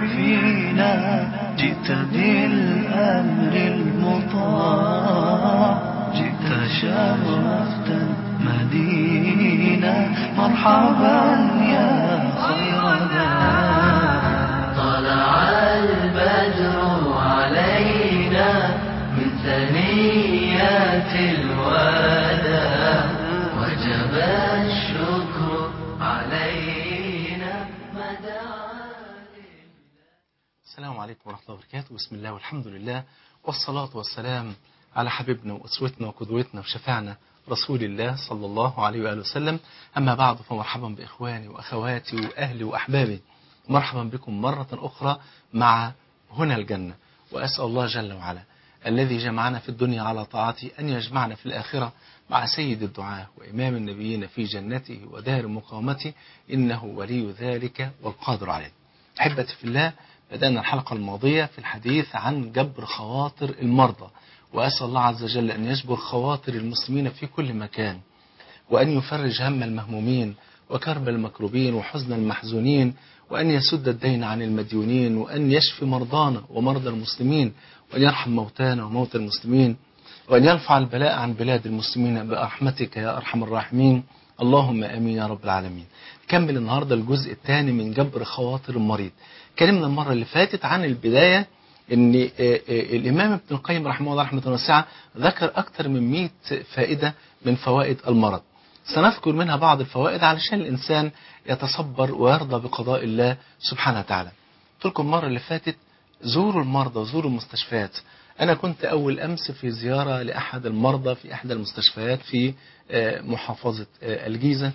فينا جئت بالأمر المطاع جئت شرفت المدينة مرحبا يا خير دار طلع البدر علينا من ثنيات الوداع وجب الشكر علينا مدى السلام عليكم ورحمة الله وبركاته بسم الله والحمد لله والصلاة والسلام على حبيبنا وأسوتنا وقدوتنا وشفعنا رسول الله صلى الله عليه وآله وسلم أما بعد فمرحبا بإخواني وأخواتي وأهلي وأحبابي مرحبا بكم مرة أخرى مع هنا الجنة وأسأل الله جل وعلا الذي جمعنا في الدنيا على طاعته أن يجمعنا في الآخرة مع سيد الدعاء وإمام النبيين في جنته ودار مقامته إنه ولي ذلك والقادر عليه أحبتي في الله بدأنا الحلقة الماضية في الحديث عن جبر خواطر المرضى وأسأل الله عز وجل أن يجبر خواطر المسلمين في كل مكان وأن يفرج هم المهمومين وكرب المكروبين وحزن المحزونين وأن يسد الدين عن المديونين وأن يشفي مرضانا ومرضى المسلمين وأن يرحم موتانا وموتى المسلمين وأن يرفع البلاء عن بلاد المسلمين برحمتك يا أرحم الراحمين اللهم امين يا رب العالمين. كمل النهارده الجزء الثاني من جبر خواطر المريض. اتكلمنا المره اللي فاتت عن البدايه ان آه، آه، الامام ابن القيم رحمه الله رحمه واسعه ذكر اكثر من 100 فائده من فوائد المرض. سنذكر منها بعض الفوائد علشان الانسان يتصبر ويرضى بقضاء الله سبحانه وتعالى. قلت لكم المره اللي فاتت زوروا المرضى وزوروا المستشفيات. أنا كنت أول أمس في زيارة لأحد المرضى في إحدى المستشفيات في آه، محافظة آه، الجيزة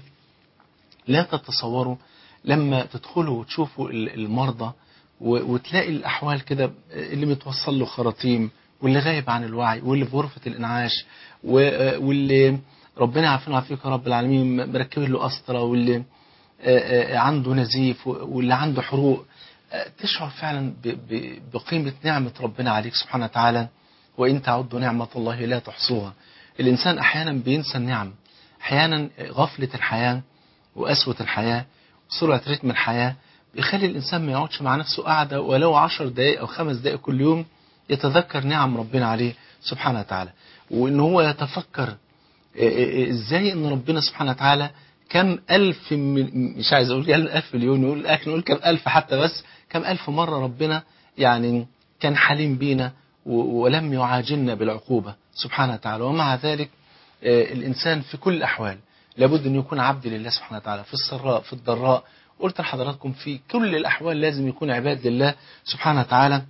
لا تتصوروا لما تدخلوا وتشوفوا ال- المرضى و- وتلاقي الأحوال كده اللي متوصل له خراطيم واللي غايب عن الوعي واللي في غرفة الإنعاش و- آه، واللي ربنا يعافينا ويعافيك يا رب العالمين مركب له قسطرة واللي آه، آه، عنده نزيف و- واللي عنده حروق آه، تشعر فعلا ب- ب- بقيمة نعمة ربنا عليك سبحانه وتعالى وإن تعدوا نعمة الله لا تحصوها الإنسان أحيانا بينسى النعم أحيانا غفلة الحياة وقسوة الحياة وسرعة رتم الحياة بيخلي الإنسان ما يقعدش مع نفسه قاعدة ولو عشر دقايق أو خمس دقايق كل يوم يتذكر نعم ربنا عليه سبحانه وتعالى وإن هو يتفكر ازاي ان ربنا سبحانه وتعالى كم ألف من مش عايز أقول كم ألف مليون نقول لكن نقول كم ألف حتى بس كم ألف مرة ربنا يعني كان حليم بينا و- ولم يعاجلنا بالعقوبة سبحانه وتعالى ومع ذلك آه، الإنسان في كل الأحوال لابد أن يكون عبد لله سبحانه وتعالى في السراء في الضراء قلت لحضراتكم في كل الأحوال لازم يكون عباد لله سبحانه وتعالى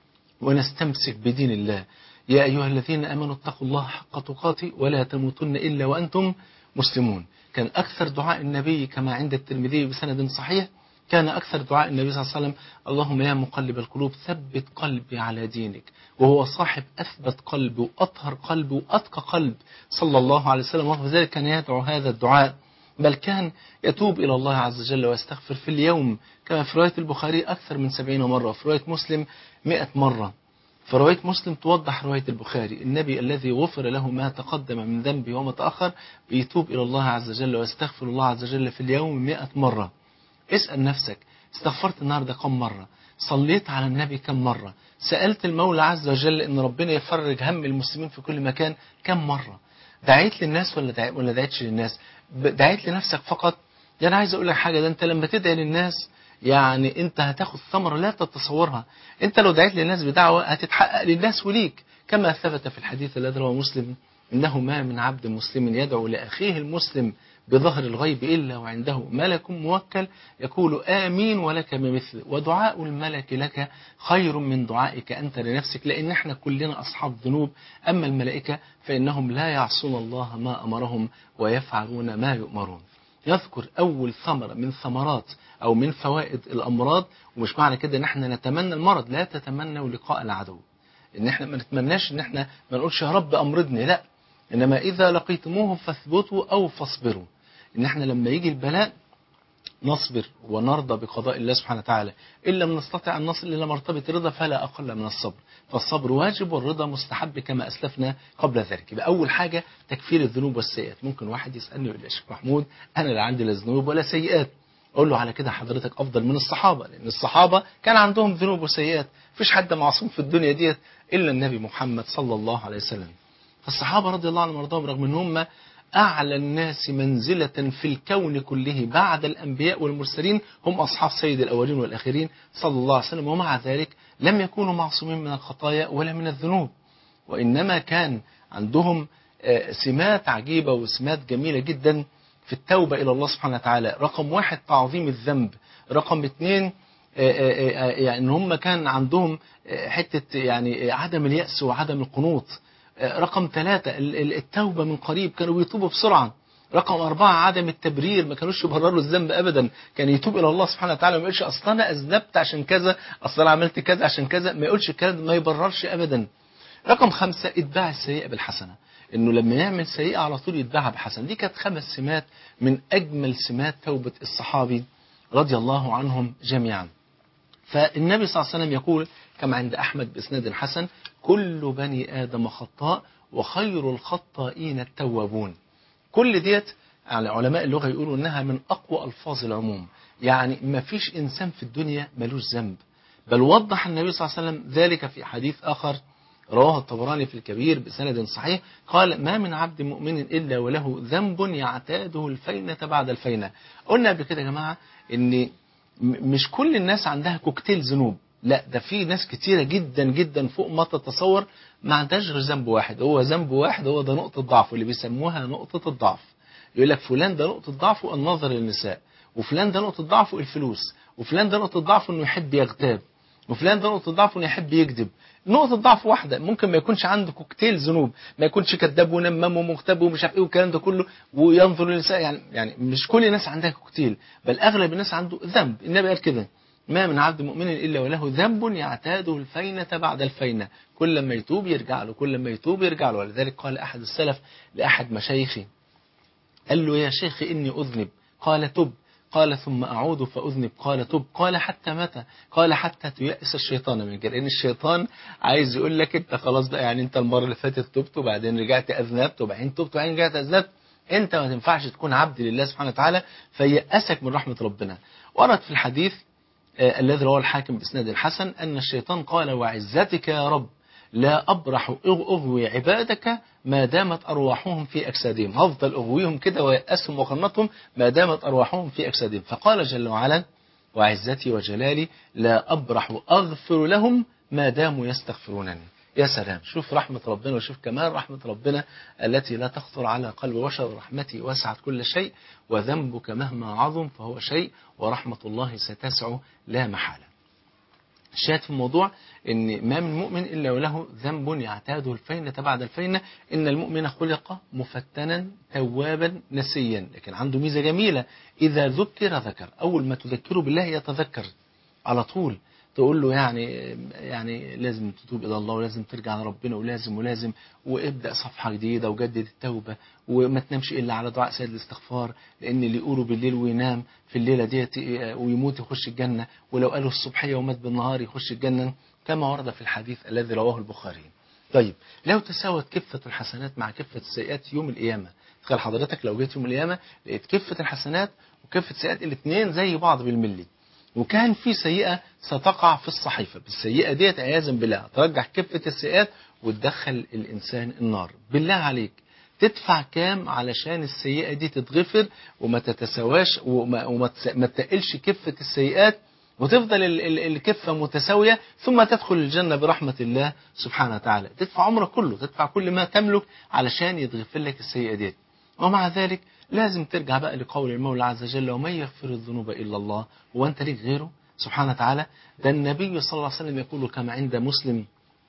ونستمسك بدين الله يا أيها الذين أمنوا اتقوا الله حق تقاته ولا تموتن إلا وأنتم مسلمون كان أكثر دعاء النبي كما عند الترمذي بسند صحيح كان أكثر دعاء النبي صلى الله عليه وسلم اللهم يا مقلب القلوب ثبت قلبي على دينك وهو صاحب أثبت قلب وأطهر قلب وأتقى قلب صلى الله عليه وسلم وفي ذلك كان يدعو هذا الدعاء بل كان يتوب إلى الله عز وجل ويستغفر في اليوم كما في رواية البخاري أكثر من سبعين مرة وفي رواية مسلم مئة مرة فرواية مسلم توضح رواية البخاري النبي الذي غفر له ما تقدم من ذنبه وما تأخر بيتوب إلى الله عز وجل ويستغفر الله عز وجل في اليوم مئة مرة اسأل نفسك استغفرت النهاردة كم مرة صليت على النبي كم مرة سألت المولى عز وجل ان ربنا يفرج هم المسلمين في كل مكان كم مرة دعيت للناس ولا دعيت ولا دعيتش للناس ب- دعيت لنفسك فقط يعني انا عايز اقول لك حاجة ده انت لما تدعي للناس يعني انت هتاخد ثمرة لا تتصورها انت لو دعيت للناس بدعوة هتتحقق للناس وليك كما ثبت في الحديث الذي رواه مسلم انه ما من عبد مسلم يدعو لاخيه المسلم بظهر الغيب إلا وعنده ملك موكل يقول آمين ولك بمثل ودعاء الملك لك خير من دعائك أنت لنفسك لأن احنا كلنا أصحاب ذنوب أما الملائكة فإنهم لا يعصون الله ما أمرهم ويفعلون ما يؤمرون يذكر أول ثمرة من ثمرات أو من فوائد الأمراض ومش معنى كده إن احنا نتمنى المرض لا تتمنوا لقاء العدو إن احنا ما نتمناش إن احنا ما نقولش يا رب أمرضني لا إنما إذا لقيتموهم فاثبتوا أو فاصبروا إن احنا لما يجي البلاء نصبر ونرضى بقضاء الله سبحانه وتعالى إن لم نستطع أن نصل إلى مرتبة الرضا فلا أقل من الصبر فالصبر واجب والرضا مستحب كما أسلفنا قبل ذلك يبقى أول حاجة تكفير الذنوب والسيئات ممكن واحد يسألني يقول لي يا شيخ محمود أنا لا عندي لا ذنوب ولا سيئات اقول له على كده حضرتك افضل من الصحابه لان الصحابه كان عندهم ذنوب وسيئات مفيش حد معصوم في الدنيا ديت الا النبي محمد صلى الله عليه وسلم فالصحابه رضي الله عنهم وارضاهم رغم ان هم اعلى الناس منزله في الكون كله بعد الانبياء والمرسلين هم اصحاب سيد الاولين والاخرين صلى الله عليه وسلم ومع ذلك لم يكونوا معصومين من الخطايا ولا من الذنوب وانما كان عندهم آه، سمات عجيبه وسمات جميله جدا في التوبة إلى الله سبحانه وتعالى رقم واحد تعظيم الذنب رقم اثنين آه، آه، آه، يعني ان هم كان عندهم آه، حتة يعني عدم اليأس وعدم القنوط آه، رقم ثلاثة ال- ال- التوبة من قريب كانوا بيتوبوا بسرعة رقم أربعة عدم التبرير ما كانوش يبرروا الذنب أبدا كان يتوب إلى الله سبحانه وتعالى ما يقولش أصلا أنا أذنبت عشان كذا أصلا أنا عملت كذا عشان كذا ما يقولش الكلام ده، ما يبررش أبدا رقم خمسة اتباع السيئة بالحسنة انه لما يعمل سيئة على طول يتبعها بحسنة دي كانت خمس سمات من اجمل سمات توبة الصحابي رضي الله عنهم جميعا فالنبي صلى الله عليه وسلم يقول كما عند احمد باسناد حسن كل بني ادم خطاء وخير الخطائين التوابون كل ديت على علماء اللغة يقولوا انها من اقوى الفاظ العموم يعني ما فيش انسان في الدنيا ملوش ذنب بل وضح النبي صلى الله عليه وسلم ذلك في حديث اخر رواه الطبراني في الكبير بسند صحيح قال ما من عبد مؤمن إلا وله ذنب يعتاده الفينة بعد الفينة قلنا قبل كده يا جماعة ان م- مش كل الناس عندها كوكتيل ذنوب لا ده في ناس كتيرة جدا جدا فوق ما تتصور ما عندهاش غير ذنب واحد هو ذنب واحد هو ده نقطة ضعف اللي بيسموها نقطة الضعف يقول لك فلان ده نقطة ضعفه النظر للنساء وفلان ده نقطة ضعفه الفلوس وفلان ده نقطة ضعفه انه يحب يغتاب وفلان ده نقطة ضعفه انه يحب يكذب نقطة ضعف واحدة ممكن ما يكونش عنده كوكتيل ذنوب ما يكونش كذاب ونمام ومغتاب ومش عارف ايه والكلام ده كله وينظر للنساء يعني يعني مش كل الناس عندها كوكتيل بل اغلب الناس عنده ذنب النبي قال كده ما من عبد مؤمن الا وله ذنب يعتاده الفينة بعد الفينة كل ما يتوب يرجع له كل ما يتوب يرجع له ولذلك قال احد السلف لاحد مشايخه قال له يا شيخ إني أذنب قال تب قال ثم أعود فأذنب قال تب قال حتى متى قال حتى تيأس الشيطان منك لأن الشيطان عايز يقول لك أنت خلاص بقى يعني أنت المرة اللي فاتت تبت وبعدين رجعت أذنبت وبعدين تبت وبعدين رجعت أذنبت أنت ما تنفعش تكون عبد لله سبحانه وتعالى فيأسك من رحمة ربنا ورد في الحديث آه، الذي رواه الحاكم بإسناد الحسن أن الشيطان قال وعزتك يا رب لا أبرح أغ- أغوي عبادك ما دامت أرواحهم في أجسادهم هفضل أغويهم كده ويأسهم وقنطهم ما دامت أرواحهم في أجسادهم فقال جل وعلا وعزتي وجلالي لا أبرح أغفر لهم ما داموا يستغفرونني يا سلام شوف رحمة ربنا وشوف كمال رحمة ربنا التي لا تخطر على قلب بشر رحمتي وسعت كل شيء وذنبك مهما عظم فهو شيء ورحمة الله ستسع لا محالة الشاهد في الموضوع ان ما من مؤمن الا وله ذنب يعتاده الفينة بعد الفينة ان المؤمن خلق مفتنا توابا نسيا لكن عنده ميزة جميلة اذا ذكر ذكر اول ما تذكره بالله يتذكر على طول تقول له يعني يعني لازم تتوب الى الله ولازم ترجع لربنا ولازم ولازم وابدا صفحه جديده وجدد التوبه وما تنامش الا على دعاء سيد الاستغفار لان اللي يقوله بالليل وينام في الليله ديت ويموت يخش الجنه ولو قاله الصبحيه ومات بالنهار يخش الجنه كما ورد في الحديث الذي رواه البخاري. طيب لو تساوت كفه الحسنات مع كفه السيئات يوم القيامه تخيل حضرتك لو جيت يوم القيامه لقيت كفه الحسنات وكفه السيئات الاثنين زي بعض بالملي وكان في سيئة ستقع في الصحيفة بالسيئة ديت عياذا بالله ترجح كفة السيئات وتدخل الإنسان النار بالله عليك تدفع كام علشان السيئة دي تتغفر وما تتسواش وما, وما تس- ما تقلش كفة السيئات وتفضل ال- ال- الكفة متساوية ثم تدخل الجنة برحمة الله سبحانه وتعالى تدفع عمرك كله تدفع كل ما تملك علشان يتغفر لك السيئة ديت ومع ذلك لازم ترجع بقى لقول المولى عز وجل ومن يغفر الذنوب إلا الله هو أنت ليك غيره سبحانه وتعالى ده النبي صلى الله عليه وسلم يقول كما عند مسلم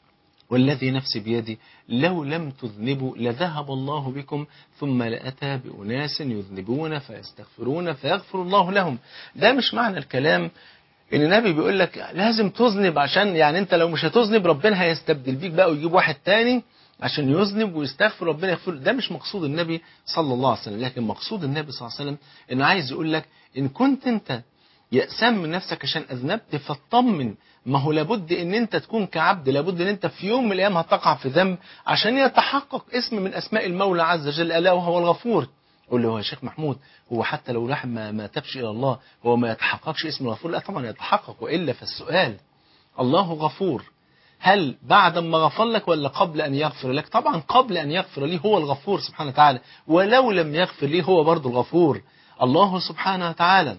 والذي نفسي بيدي لو لم تذنبوا لذهب الله بكم ثم لأتى بأناس يذنبون فيستغفرون فيغفر الله لهم ده مش معنى الكلام ان النبي بيقول لك لازم تذنب عشان يعني انت لو مش هتذنب ربنا هيستبدل بيك بقى ويجيب واحد تاني عشان يذنب ويستغفر ربنا يغفر له. ده مش مقصود النبي صلى الله عليه وسلم لكن مقصود النبي صلى الله عليه وسلم انه عايز يقول لك ان كنت انت يأسان من نفسك عشان أذنبت فاطمن ما هو لابد ان انت تكون كعبد لابد ان انت في يوم من الايام هتقع في ذنب عشان يتحقق اسم من اسماء المولى عز وجل الا وهو الغفور قول له هو يا شيخ محمود هو حتى لو الواحد ما, ما تبش الى الله هو ما يتحققش اسم الغفور لا طبعا يتحقق والا فالسؤال الله غفور هل بعد ما غفر لك ولا قبل أن يغفر لك طبعا قبل أن يغفر لي هو الغفور سبحانه وتعالى ولو لم يغفر لي هو برضو الغفور الله سبحانه وتعالى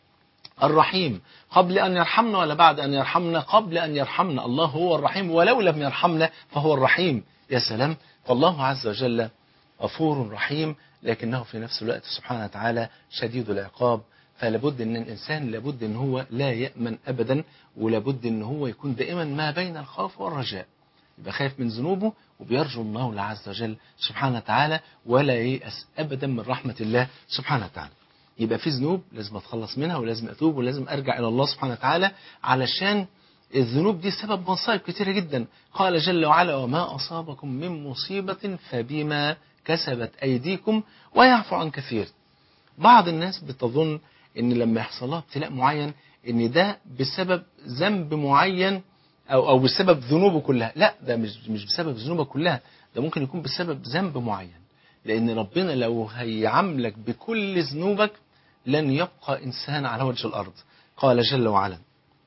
الرحيم قبل أن يرحمنا ولا بعد أن يرحمنا قبل أن يرحمنا الله هو الرحيم ولو لم يرحمنا فهو الرحيم يا سلام فالله عز وجل غفور رحيم لكنه في نفس الوقت سبحانه وتعالى شديد العقاب فلابد ان الانسان لابد ان هو لا يامن ابدا ولابد ان هو يكون دائما ما بين الخوف والرجاء يبقى خايف من ذنوبه وبيرجو الله عز وجل سبحانه وتعالى ولا ييأس ابدا من رحمه الله سبحانه وتعالى يبقى في ذنوب لازم اتخلص منها ولازم اتوب ولازم ارجع الى الله سبحانه وتعالى علشان الذنوب دي سبب مصائب كتيرة جدا قال جل وعلا وما أصابكم من مصيبة فبما كسبت أيديكم ويعفو عن كثير بعض الناس بتظن ان لما يحصل لها ابتلاء معين ان ده بسبب ذنب معين او او بسبب ذنوبه كلها لا ده مش مش بسبب ذنوبه كلها ده ممكن يكون بسبب ذنب معين لان ربنا لو هيعاملك بكل ذنوبك لن يبقى انسان على وجه الارض قال جل وعلا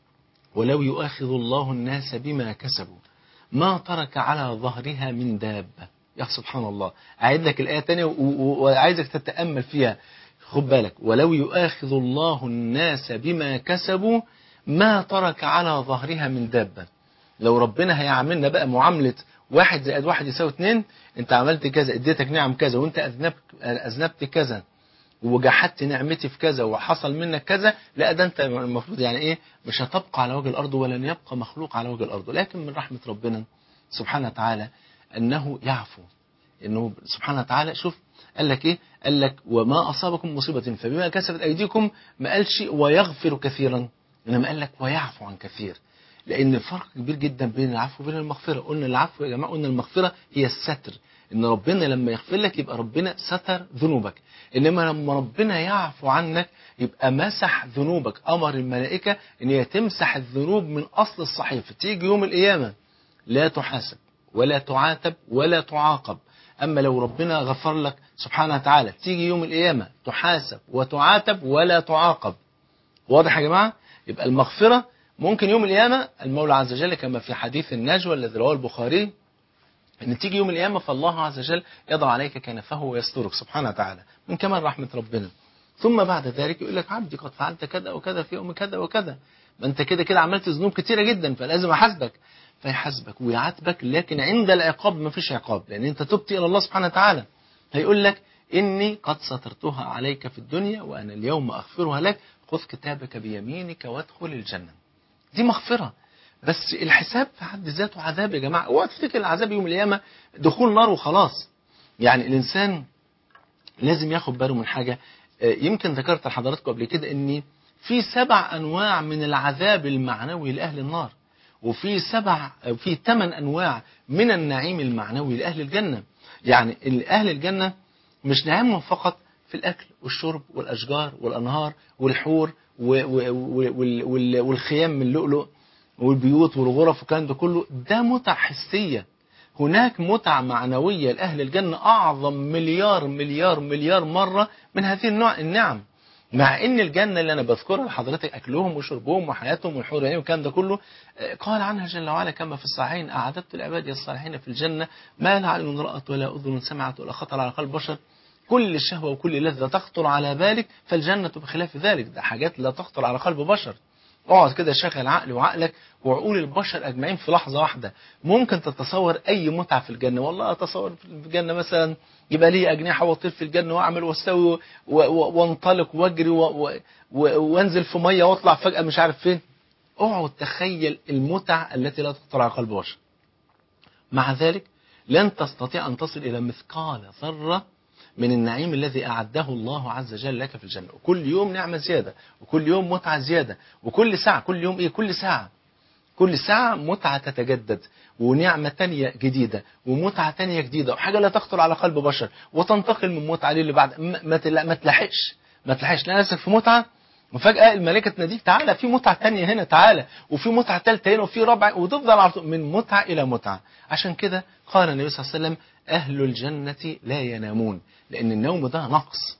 ولو يؤاخذ الله الناس بما كسبوا ما ترك على ظهرها من دابه يا سبحان الله أعيد لك الآية تانية وعايزك تتأمل فيها خد بالك ولو يؤاخذ الله الناس بما كسبوا ما ترك على ظهرها من دابة لو ربنا هيعاملنا بقى معاملة واحد زائد واحد يساوي اتنين انت عملت كذا اديتك نعم كذا وانت اذنبت اذنبت كذا وجحدت نعمتي في كذا وحصل منك كذا لا ده انت المفروض يعني ايه مش هتبقى على وجه الارض ولن يبقى مخلوق على وجه الارض لكن من رحمة ربنا سبحانه وتعالى انه يعفو انه سبحانه وتعالى شوف قال لك ايه قال لك وما اصابكم مصيبه فبما كسبت ايديكم ما قالش ويغفر كثيرا انما قال لك ويعفو عن كثير لان الفرق كبير جدا بين العفو وبين المغفره قلنا العفو يا جماعه قلنا المغفره هي الستر ان ربنا لما يغفر لك يبقى ربنا ستر ذنوبك انما لما ربنا يعفو عنك يبقى مسح ذنوبك امر الملائكه ان هي تمسح الذنوب من اصل الصحيفه تيجي يوم القيامه لا تحاسب ولا تعاتب ولا تعاقب أما لو ربنا غفر لك سبحانه وتعالى تيجي يوم القيامة تحاسب وتعاتب ولا تعاقب واضح يا جماعة يبقى المغفرة ممكن يوم القيامة المولى عز وجل كما في حديث النجوى الذي رواه البخاري ان تيجي يوم القيامة فالله عز وجل يضع عليك كنفه ويسترك سبحانه وتعالى من كمال رحمة ربنا ثم بعد ذلك يقول لك عبدي قد فعلت كذا وكذا في يوم كذا وكذا ما انت كده كده عملت ذنوب كتيرة جدا فلازم احاسبك فيحاسبك ويعاتبك لكن عند العقاب ما فيش عقاب لان انت تبت الى الله سبحانه وتعالى هيقول لك اني قد سترتها عليك في الدنيا وانا اليوم اغفرها لك خذ كتابك بيمينك وادخل الجنه دي مغفره بس الحساب في حد ذاته عذاب يا جماعه اوعى تفتكر العذاب يوم القيامه دخول نار وخلاص يعني الانسان لازم ياخد باله من حاجه يمكن ذكرت لحضراتكم قبل كده ان في سبع انواع من العذاب المعنوي لاهل النار وفي سبع في ثمان انواع من النعيم المعنوي لاهل الجنه يعني اهل الجنه مش نعيمهم فقط في الاكل والشرب والاشجار والانهار والحور والخيام من اللؤلؤ والبيوت والغرف والكلام ده كله ده متع حسيه هناك متع معنويه لاهل الجنه اعظم مليار مليار مليار مره من هذه النوع النعم مع ان الجنة اللي انا بذكرها لحضرتك اكلهم وشربهم وحياتهم والحور يعني والكلام ده كله قال عنها جل وعلا كما في الصحيحين اعددت لعبادي الصالحين في الجنة ما لا عين رأت ولا اذن سمعت ولا خطر على قلب بشر كل شهوة وكل لذة تخطر على بالك فالجنة بخلاف ذلك ده حاجات لا تخطر على قلب بشر اقعد كده شغل عقلي وعقلك وعقول البشر اجمعين في لحظه واحده ممكن تتصور اي متعه في الجنه والله اتصور في الجنه مثلا يبقى لي اجنحه واطير في الجنه واعمل واسوي وانطلق واجري وانزل في ميه واطلع فجاه مش عارف فين اقعد تخيل المتع التي لا تخطر على قلب بشر مع ذلك لن تستطيع ان تصل الى مثقال ذره من النعيم الذي أعده الله عز وجل لك في الجنة وكل يوم نعمة زيادة وكل يوم متعة زيادة وكل ساعة كل يوم إيه كل ساعة كل ساعة متعة تتجدد ونعمة تانية جديدة ومتعة تانية جديدة وحاجة لا تخطر على قلب بشر وتنتقل من متعة للي بعد ما تلحقش ما تلحقش لا نفسك في متعة وفجأة الملائكة تناديك تعالى في متعة تانية هنا تعالى وفي متعة ثالثة هنا وفي رابعة وتفضل على من متعة إلى متعة عشان كده قال النبي صلى الله عليه وسلم أهل الجنة لا ينامون لأن النوم ده نقص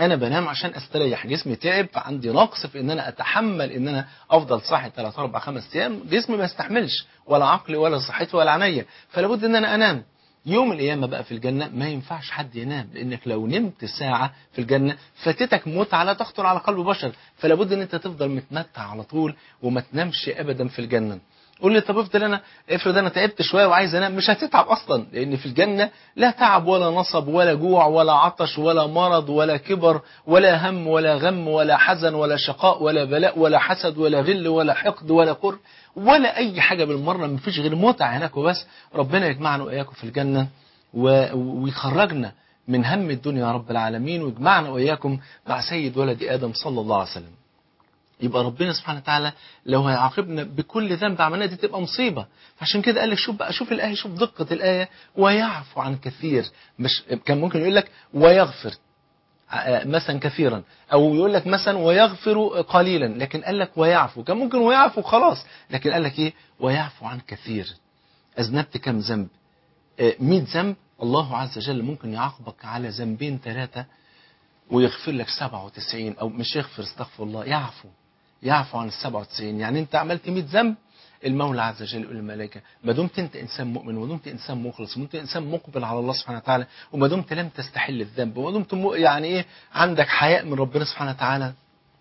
انا بنام عشان استريح جسمي تعب فعندي نقص في ان انا اتحمل ان انا افضل صاحي 3 4 5 ايام جسمي ما يستحملش ولا عقلي ولا صحتي ولا عينيا فلا بد ان انا انام يوم القيامة بقى في الجنة ما ينفعش حد ينام لأنك لو نمت ساعة في الجنة فاتتك متعة لا تخطر على قلب بشر فلا بد أن أنت تفضل متمتع على طول وما تنامش أبدا في الجنة قول لي طب افضل انا افرض انا تعبت شويه وعايز انام مش هتتعب اصلا لان في الجنه لا تعب ولا نصب ولا جوع ولا عطش ولا مرض ولا كبر ولا هم ولا غم ولا حزن ولا شقاء ولا بلاء ولا حسد ولا غل ولا حقد ولا كر ولا اي حاجه بالمره مفيش غير متعه هناك وبس ربنا يجمعنا واياكم في الجنه و- ويخرجنا من هم الدنيا يا رب العالمين ويجمعنا واياكم مع سيد ولد ادم صلى الله عليه وسلم يبقى ربنا سبحانه وتعالى لو هيعاقبنا بكل ذنب عملناه دي تبقى مصيبة عشان كده قال لك شوف بقى شوف الآية شوف دقة الآية ويعفو عن كثير مش كان ممكن يقول لك ويغفر آه، مثلا كثيرا او يقول لك مثلا ويغفر قليلا لكن قال لك ويعفو كان ممكن ويعفو خلاص لكن قال لك ايه ويعفو عن كثير اذنبت كم ذنب آه، 100 ذنب الله عز وجل ممكن يعاقبك على ذنبين ثلاثة ويغفر لك 97 او مش يغفر استغفر الله يعفو يعفو عن ال 97 يعني انت عملت 100 ذنب المولى عز وجل يقول للملائكه ما دمت انت انسان مؤمن وما دمت انسان مخلص وما دمت انسان مقبل على الله سبحانه وتعالى وما دمت لم تستحل الذنب وما دمت م- يعني ايه عندك حياء من ربنا سبحانه وتعالى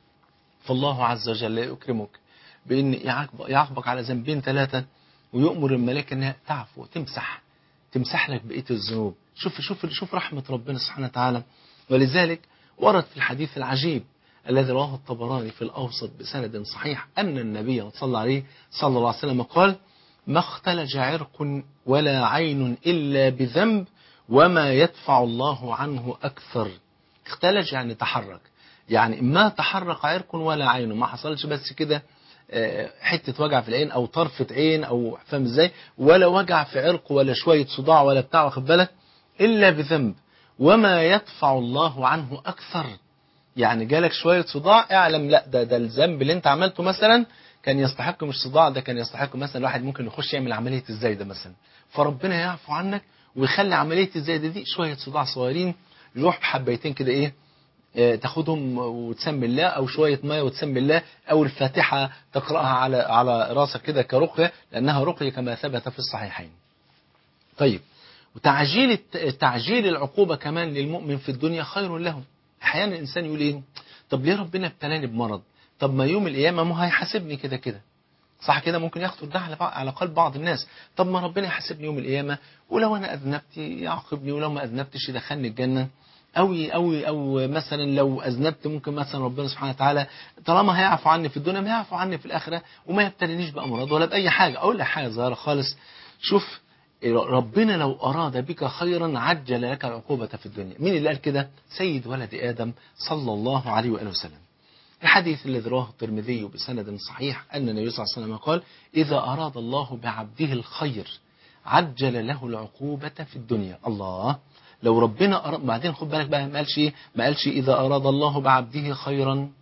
فالله عز وجل يكرمك بان يعاقب- يعاقبك على ذنبين ثلاثه ويؤمر الملائكه انها تعفو تمسح تمسح لك بقيه الذنوب شوف شوف شوف رحمه ربنا سبحانه وتعالى ولذلك ورد في الحديث العجيب الذي رواه الطبراني في الأوسط بسند صحيح أن النبي صلى الله عليه صلى الله عليه وسلم قال ما اختلج عرق ولا عين إلا بذنب وما يدفع الله عنه أكثر اختلج يعني تحرك يعني ما تحرك عرق ولا عين ما حصلش بس كده آه، حتة وجع في العين أو طرفة عين أو فاهم ازاي ولا وجع في عرق ولا شوية صداع ولا بتاع واخد بالك إلا بذنب وما يدفع الله عنه أكثر يعني جالك شوية صداع اعلم لا ده ده الذنب اللي انت عملته مثلا كان يستحق مش صداع ده كان يستحق مثلا الواحد ممكن يخش يعمل عملية الزايدة مثلا فربنا يعفو عنك ويخلي عملية الزايدة دي شوية صداع صغيرين يروح بحبيتين كده ايه آه، تاخدهم وتسمي الله او شويه ميه وتسمي الله او الفاتحه تقراها على على راسك كده كرقيه لانها رقيه كما ثبت في الصحيحين. طيب وتعجيل الت- تعجيل العقوبه كمان للمؤمن في الدنيا خير له. احيانا الانسان يقول ايه؟ طب ليه ربنا ابتلاني بمرض؟ طب ما يوم القيامه ما هو هيحاسبني كده كده. صح كده ممكن يخطر ده على بع- على قلب بعض الناس طب ما ربنا يحاسبني يوم القيامه ولو انا اذنبت يعاقبني ولو ما اذنبتش يدخلني الجنه أو أو أو مثلا لو أذنبت ممكن مثلا ربنا سبحانه وتعالى طالما هيعفو عني في الدنيا ما يعفو عني في الآخرة وما يبتلينيش بأمراض ولا بأي حاجة أقول لك حاجة صغيرة خالص شوف ربنا لو أراد بك خيرا عجل لك العقوبة في الدنيا مين اللي قال كده سيد ولد آدم صلى الله عليه وآله وسلم الحديث الذي رواه الترمذي بسند صحيح أن النبي صلى الله عليه وسلم قال إذا أراد الله بعبده الخير عجل له العقوبة في الدنيا الله لو ربنا أراد بعدين خد بالك بقى ما قالش إيه؟ ما قالش إذا أراد الله بعبده خيرا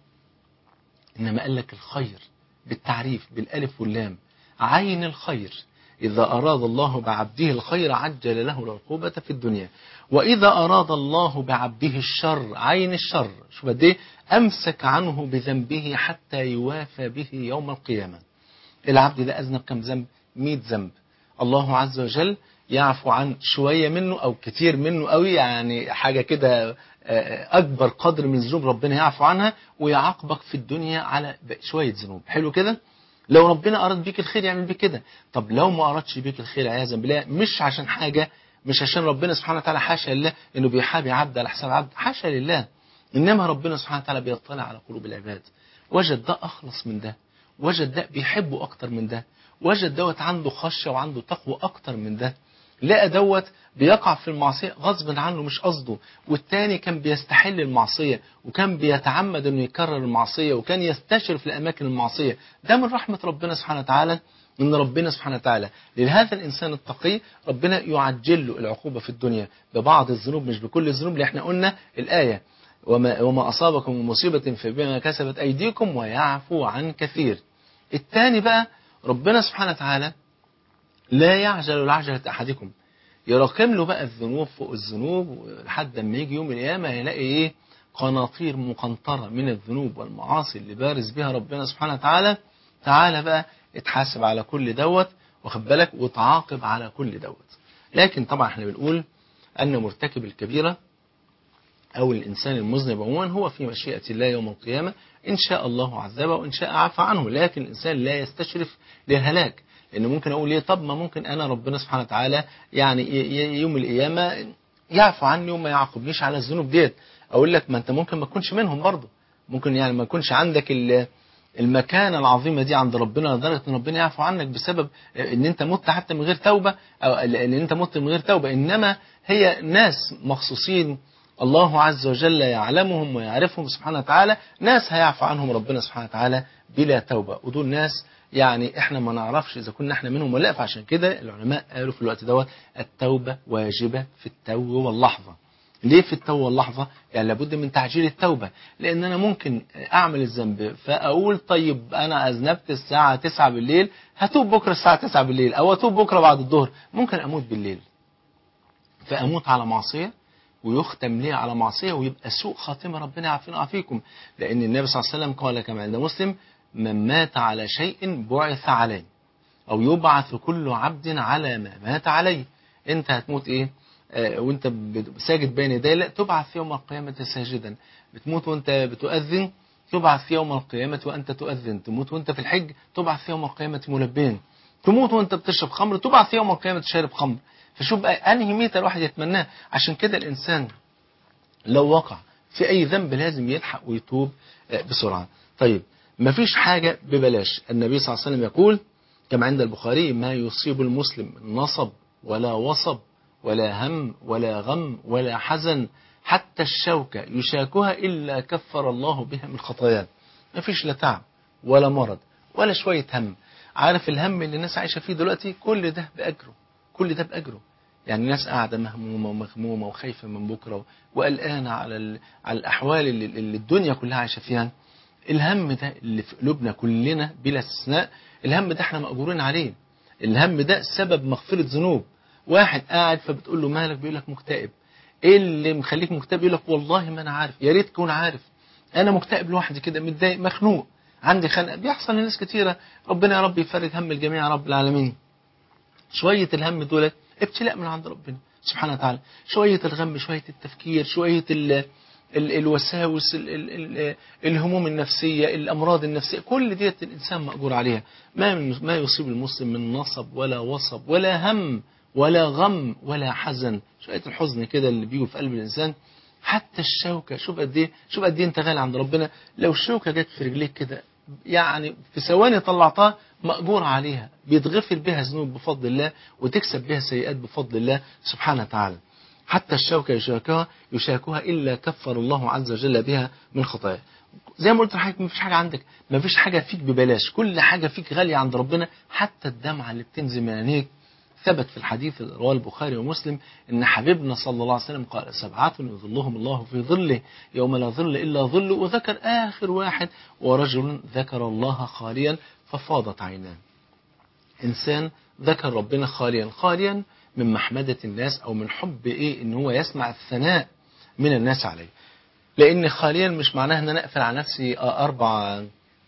إنما قال لك الخير بالتعريف بالألف واللام عين الخير إذا أراد الله بعبده الخير عجل له العقوبة في الدنيا وإذا أراد الله بعبده الشر عين الشر شو قد إيه أمسك عنه بذنبه حتى يوافى به يوم القيامة العبد ده أذنب كم ذنب 100 ذنب الله عز وجل يعفو عن شوية منه أو كتير منه قوي يعني حاجة كده أكبر قدر من الذنوب ربنا يعفو عنها ويعاقبك في الدنيا على شوية ذنوب حلو كده لو ربنا أراد بيك الخير يعمل بيك كده طب لو ما أردش بيك الخير عياذا بالله مش عشان حاجة مش عشان ربنا سبحانه وتعالى حاشا لله انه بيحابي عبد على حساب عبد حاشا لله انما ربنا سبحانه وتعالى بيطلع على قلوب العباد وجد ده اخلص من ده وجد ده بيحبه اكتر من ده وجد دوت عنده خشيه وعنده تقوى اكتر من ده لقى دوت بيقع في المعصيه غصب عنه مش قصده والتاني كان بيستحل المعصيه وكان بيتعمد انه يكرر المعصيه وكان يستشرف لاماكن المعصيه ده من رحمه ربنا سبحانه وتعالى ان ربنا سبحانه وتعالى لهذا الانسان التقي ربنا يعجل له العقوبه في الدنيا ببعض الذنوب مش بكل الذنوب اللي احنا قلنا الايه وما, وما اصابكم من مصيبه فبما كسبت ايديكم ويعفو عن كثير الثاني بقى ربنا سبحانه وتعالى لا يعجل العجلة أحدكم يراكم له بقى الذنوب فوق الذنوب لحد ما يجي يوم القيامة يلاقي إيه قناطير مقنطرة من الذنوب والمعاصي اللي بارز بها ربنا سبحانه وتعالى تعالى بقى اتحاسب على كل دوت واخد بالك وتعاقب على كل دوت لكن طبعا احنا بنقول أن مرتكب الكبيرة أو الإنسان المذنب عموما هو في مشيئة الله يوم القيامة إن شاء الله عذبه وإن شاء عفى عنه لكن الإنسان لا يستشرف للهلاك لأن ممكن أقول ليه طب ما ممكن أنا ربنا سبحانه وتعالى يعني يوم القيامة يعفو عني وما يعاقبنيش على الذنوب ديت أقول لك ما أنت ممكن ما تكونش منهم برضه ممكن يعني ما يكونش عندك المكانة العظيمة دي عند ربنا لدرجة ان ربنا يعفو عنك بسبب ان انت مت حتى من غير توبة او ان انت مت من غير توبة انما هي ناس مخصوصين الله عز وجل يعلمهم ويعرفهم سبحانه وتعالى ناس هيعفو عنهم ربنا سبحانه وتعالى بلا توبة ودول ناس يعني احنا ما نعرفش اذا كنا احنا منهم ولا لا فعشان كده العلماء قالوا في الوقت دوت التوبة واجبة في التو واللحظة ليه في التو واللحظة يعني لابد من تعجيل التوبة لان انا ممكن اعمل الذنب فاقول طيب انا اذنبت الساعة 9 بالليل هتوب بكرة الساعة 9 بالليل او اتوب بكرة بعد الظهر ممكن اموت بالليل فاموت على معصية ويختم لي على معصية ويبقى سوء خاتمة ربنا يعافينا ويعافيكم لأن النبي صلى الله عليه وسلم قال كما عند مسلم من مات على شيء بعث عليه أو يبعث كل عبد على ما مات عليه أنت هتموت إيه آه وانت ساجد بين يدي لا تبعث يوم القيامة ساجدا بتموت وانت بتؤذن تبعث يوم القيامة وأنت تؤذن تموت وانت في الحج تبعث يوم القيامة ملبين تموت وانت بتشرب خمر تبعث يوم القيامة شارب خمر فشوف بقى انهي ميتة الواحد يتمناه عشان كده الانسان لو وقع في اي ذنب لازم يلحق ويتوب بسرعة طيب مفيش حاجة ببلاش النبي صلى الله عليه وسلم يقول كما عند البخاري ما يصيب المسلم من نصب ولا وصب ولا هم ولا غم ولا حزن حتى الشوكة يشاكها إلا كفر الله بها من خطاياه مفيش لا تعب ولا مرض ولا شوية هم عارف الهم اللي الناس عايشة فيه دلوقتي كل ده بأجره كل ده بأجره يعني الناس قاعدة مهمومة ومغمومة وخايفة من بكرة وقلقانة على على الأحوال اللي, اللي الدنيا كلها عايشة فيها الهم ده اللي في قلوبنا كلنا بلا استثناء الهم ده احنا مأجورين عليه الهم ده سبب مغفرة ذنوب واحد قاعد فبتقول له مالك بيقول لك مكتئب ايه اللي مخليك مكتئب يقول لك والله ما انا عارف يا ريت تكون عارف انا مكتئب لوحدي كده متضايق مخنوق عندي خنقه بيحصل لناس كتيره ربنا يا رب يفرج هم الجميع يا رب العالمين شويه الهم دول ابتلاء من عند ربنا سبحانه وتعالى شويه الغم شويه التفكير شويه ال ال الوساوس ال ال ال الهموم النفسية الأمراض النفسية كل ديت الإنسان مأجور عليها ما ما يصيب المسلم من نصب ولا وصب ولا هم ولا غم ولا حزن شوية الحزن كده اللي بيجوا في قلب الإنسان حتى الشوكة شوف قد ايه شوف قد ايه انت غالي عند ربنا لو الشوكة جت في رجليك كده يعني في ثواني طلعتها مأجور عليها بيتغفر بها ذنوب بفضل الله وتكسب بها سيئات بفضل الله سبحانه وتعالى حتى الشوكة يشاكها يشاكها إلا كفر الله عز وجل بها من خطايا زي ما قلت لحضرتك مفيش حاجة عندك مفيش حاجة فيك ببلاش كل حاجة فيك غالية عند ربنا حتى الدمعة اللي بتنزل من عينيك ثبت في الحديث اللي رواه البخاري ومسلم ان حبيبنا صلى الله عليه وسلم قال سبعة يظلهم الله في ظله يوم لا ظل الا ظله وذكر اخر واحد ورجل ذكر الله خاليا ففاضت عيناه انسان ذكر ربنا خاليا خاليا من محمدة الناس او من حب ايه ان هو يسمع الثناء من الناس عليه لان خاليا مش معناها ان انا اقفل على نفسي اربع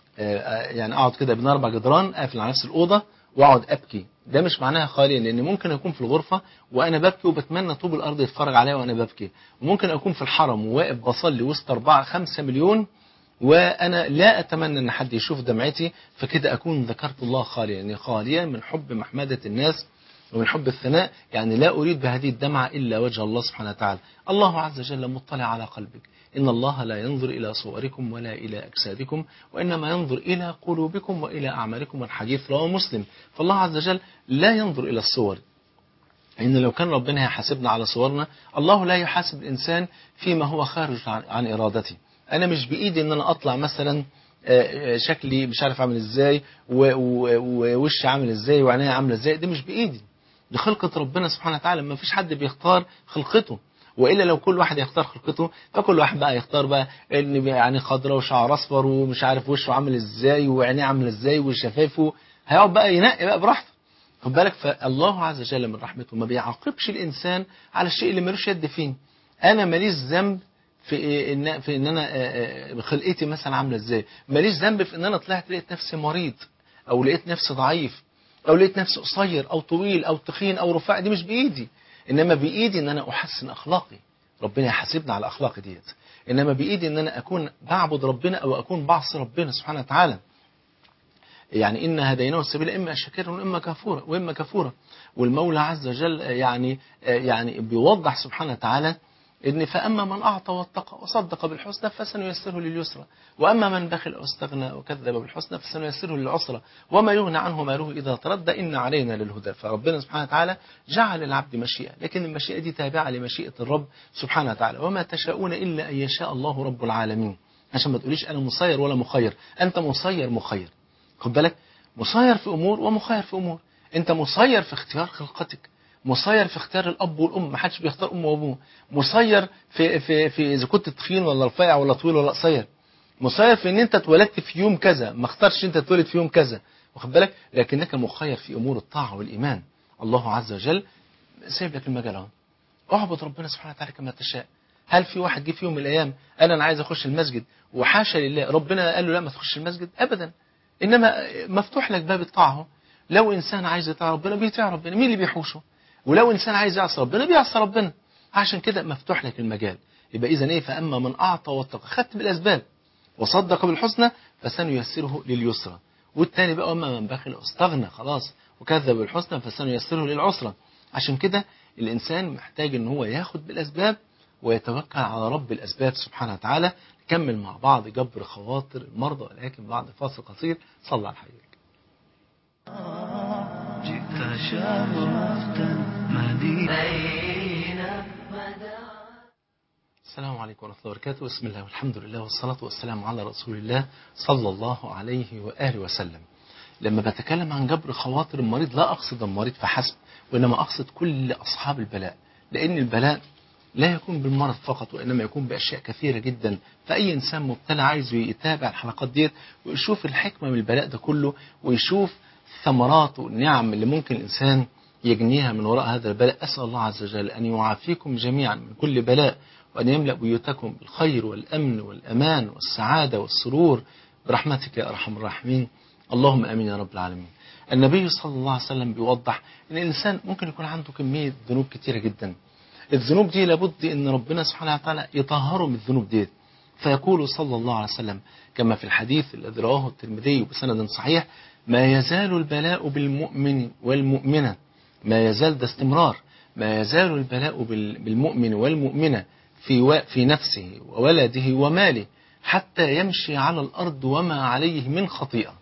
يعني اقعد كده بين اربع جدران اقفل على نفسي الاوضه واقعد ابكي ده مش معناها خاليا لان ممكن اكون في الغرفه وانا ببكي وبتمنى طوب الارض يتفرج عليا وانا ببكي وممكن اكون في الحرم وواقف بصلي وسط 4 5 مليون وانا لا اتمنى ان حد يشوف دمعتي فكده اكون ذكرت الله خاليا يعني خاليا من حب محمده الناس ومن حب الثناء يعني لا أريد بهذه الدمعة إلا وجه الله سبحانه وتعالى الله عز وجل مطلع على قلبك إن الله لا ينظر إلى صوركم ولا إلى أجسادكم وإنما ينظر إلى قلوبكم وإلى أعمالكم والحديث رواه مسلم فالله عز وجل لا ينظر إلى الصور إن لو كان ربنا يحاسبنا على صورنا الله لا يحاسب الإنسان فيما هو خارج عن, عن إرادته أنا مش بإيدي إن أنا أطلع مثلا شكلي مش عارف عامل ازاي ووشي عامل ازاي وعينيا عامله ازاي دي مش بايدي دي خلقة ربنا سبحانه وتعالى ما فيش حد بيختار خلقته والا لو كل واحد يختار خلقته فكل واحد بقى يختار بقى ان يعني خضراء وشعر اصفر ومش عارف وشه عامل ازاي وعينيه عامله ازاي وشفايفه هيقعد بقى ينقي بقى براحته خد بالك فالله عز وجل من رحمته ما بيعاقبش الانسان على الشيء اللي ملوش يد فيه انا ماليش ذنب في ان في ان انا آه، آه، خلقتي مثلا عامله ازاي ماليش ذنب في ان انا طلعت لقيت نفسي مريض او لقيت نفسي ضعيف او لقيت نفسي قصير او طويل او تخين او رفيع دي مش بايدي انما بايدي ان انا احسن اخلاقي ربنا يحاسبنا على اخلاقي ديت انما بايدي ان انا اكون بعبد ربنا او اكون بعصي ربنا سبحانه وتعالى يعني إن هديناه السبيل إما شاكرا وإما كفورا وإما كفورا والمولى عز وجل يعني يعني بيوضح سبحانه وتعالى إن فأما من أعطى واتقى وصدق بالحسنى فسنيسره لليسرى وأما من بخل أو استغنى وكذب بالحسنى فسنيسره للعسرى وما يغنى عنه ماله إذا تردى إن علينا للهدى فربنا سبحانه وتعالى جعل العبد مشيئة لكن المشيئة دي تابعة لمشيئة الرب سبحانه وتعالى وما تشاءون إلا أن يشاء الله رب العالمين عشان ما تقوليش أنا مسير ولا مخير أنت مسير مخير خد بالك مسير في امور ومخير في امور انت مسير في اختيار خلقتك مسير في اختيار الاب والام ما حدش بيختار امه وابوه مسير في في في اذا كنت تخين ولا رفيع ولا طويل ولا قصير مسير في ان انت اتولدت في يوم كذا ما اختارش انت تتولد في يوم كذا واخد بالك لكنك مخير في امور الطاعه والايمان الله عز وجل سايب لك المجال اهو اعبد ربنا سبحانه وتعالى كما تشاء هل في واحد جه في يوم من الايام قال انا عايز اخش المسجد وحاشا لله ربنا قال له لا ما تخش المسجد ابدا انما مفتوح لك باب الطاعه اهو. لو انسان عايز يطيع ربنا بيطيع ربنا مين اللي بيحوشه ولو انسان عايز يعصي ربنا بيعصي ربنا عشان كده مفتوح لك المجال يبقى اذا ايه فاما من اعطى واتقى خدت بالاسباب وصدق بالحسنى فسنيسره لليسرى والتاني بقى اما من بخل واستغنى خلاص وكذب بالحسنى فسنيسره للعسرى عشان كده الانسان محتاج ان هو ياخد بالاسباب ويتوكل على رب الاسباب سبحانه وتعالى نكمل مع بعض جبر خواطر المرضى ولكن بعد فاصل قصير صلى على حبيبك جئت شرفت مدينة بين مدى السلام عليكم ورحمة الله وبركاته بسم الله والحمد لله والصلاة والسلام على رسول الله صلى الله عليه وآله وسلم لما بتكلم عن جبر خواطر المريض لا أقصد المريض فحسب وإنما أقصد كل أصحاب البلاء لأن البلاء لا يكون بالمرض فقط وإنما يكون بأشياء كثيرة جدا فأي إنسان مبتلى عايز يتابع الحلقات ديت ويشوف الحكمة من البلاء ده كله ويشوف الثمرات والنعم اللي ممكن الإنسان يجنيها من وراء هذا البلاء أسأل الله عز وجل أن يعافيكم جميعا من كل بلاء وأن يملأ بيوتكم بالخير والأمن والأمان والسعادة والسرور برحمتك يا أرحم الراحمين اللهم آمين يا رب العالمين النبي صلى الله عليه وسلم بيوضح أن الإنسان ممكن يكون عنده كمية ذنوب كتيرة جدا الذنوب دي لابد أن ربنا سبحانه وتعالى يطهره من الذنوب دي فيقول صلى الله عليه وسلم كما في الحديث الذي رواه الترمذي بسند صحيح ما يزال البلاء بالمؤمن والمؤمنة ما يزال ده استمرار ما يزال البلاء بال- بالمؤمن والمؤمنة في و- في نفسه وولده وماله حتى يمشي على الأرض وما عليه من خطيئة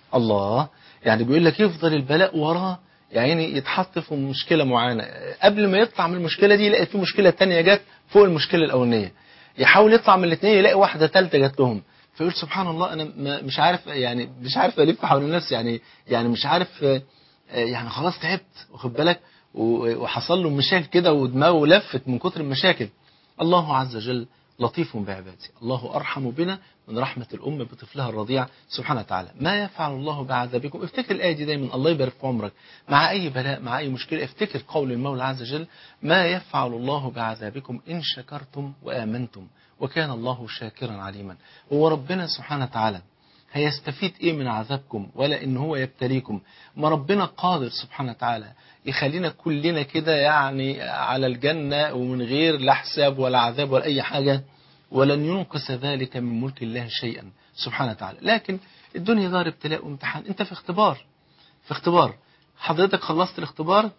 الله يعني بيقول لك يفضل البلاء وراه يعني يتحط في مشكلة معينة قبل ما يطلع من المشكلة دي يلاقي في مشكلة تانية جت فوق المشكلة الأولانية يحاول يطلع من الاثنين يلاقي واحدة ثالثة جت لهم فيقول سبحان الله أنا ما- مش عارف يعني مش عارف ألف حول نفسي يعني يعني مش عارف آه، آه، يعني خلاص تعبت واخد بالك و- وحصل له مشاكل كده ودماغه لفت من كتر المشاكل الله عز وجل لطيف بعباده الله أرحم بنا من رحمة الأم بطفلها الرضيع سبحانه وتعالى ما يفعل الله بعذابكم افتكر الآية دي دايما الله يبارك في عمرك مع أي بلاء مع أي مشكلة افتكر قول المولى عز وجل ما يفعل الله بعذابكم إن شكرتم وآمنتم وكان الله شاكرا عليما هو ربنا سبحانه وتعالى هيستفيد ايه من عذابكم ولا ان هو يبتليكم ما ربنا قادر سبحانه وتعالى يخلينا كلنا كده يعني على الجنة ومن غير لا حساب ولا عذاب ولا اي حاجة ولن ينقص ذلك من ملك الله شيئا سبحانه وتعالى لكن الدنيا دار ابتلاء وامتحان انت في اختبار في اختبار حضرتك خلصت الاختبار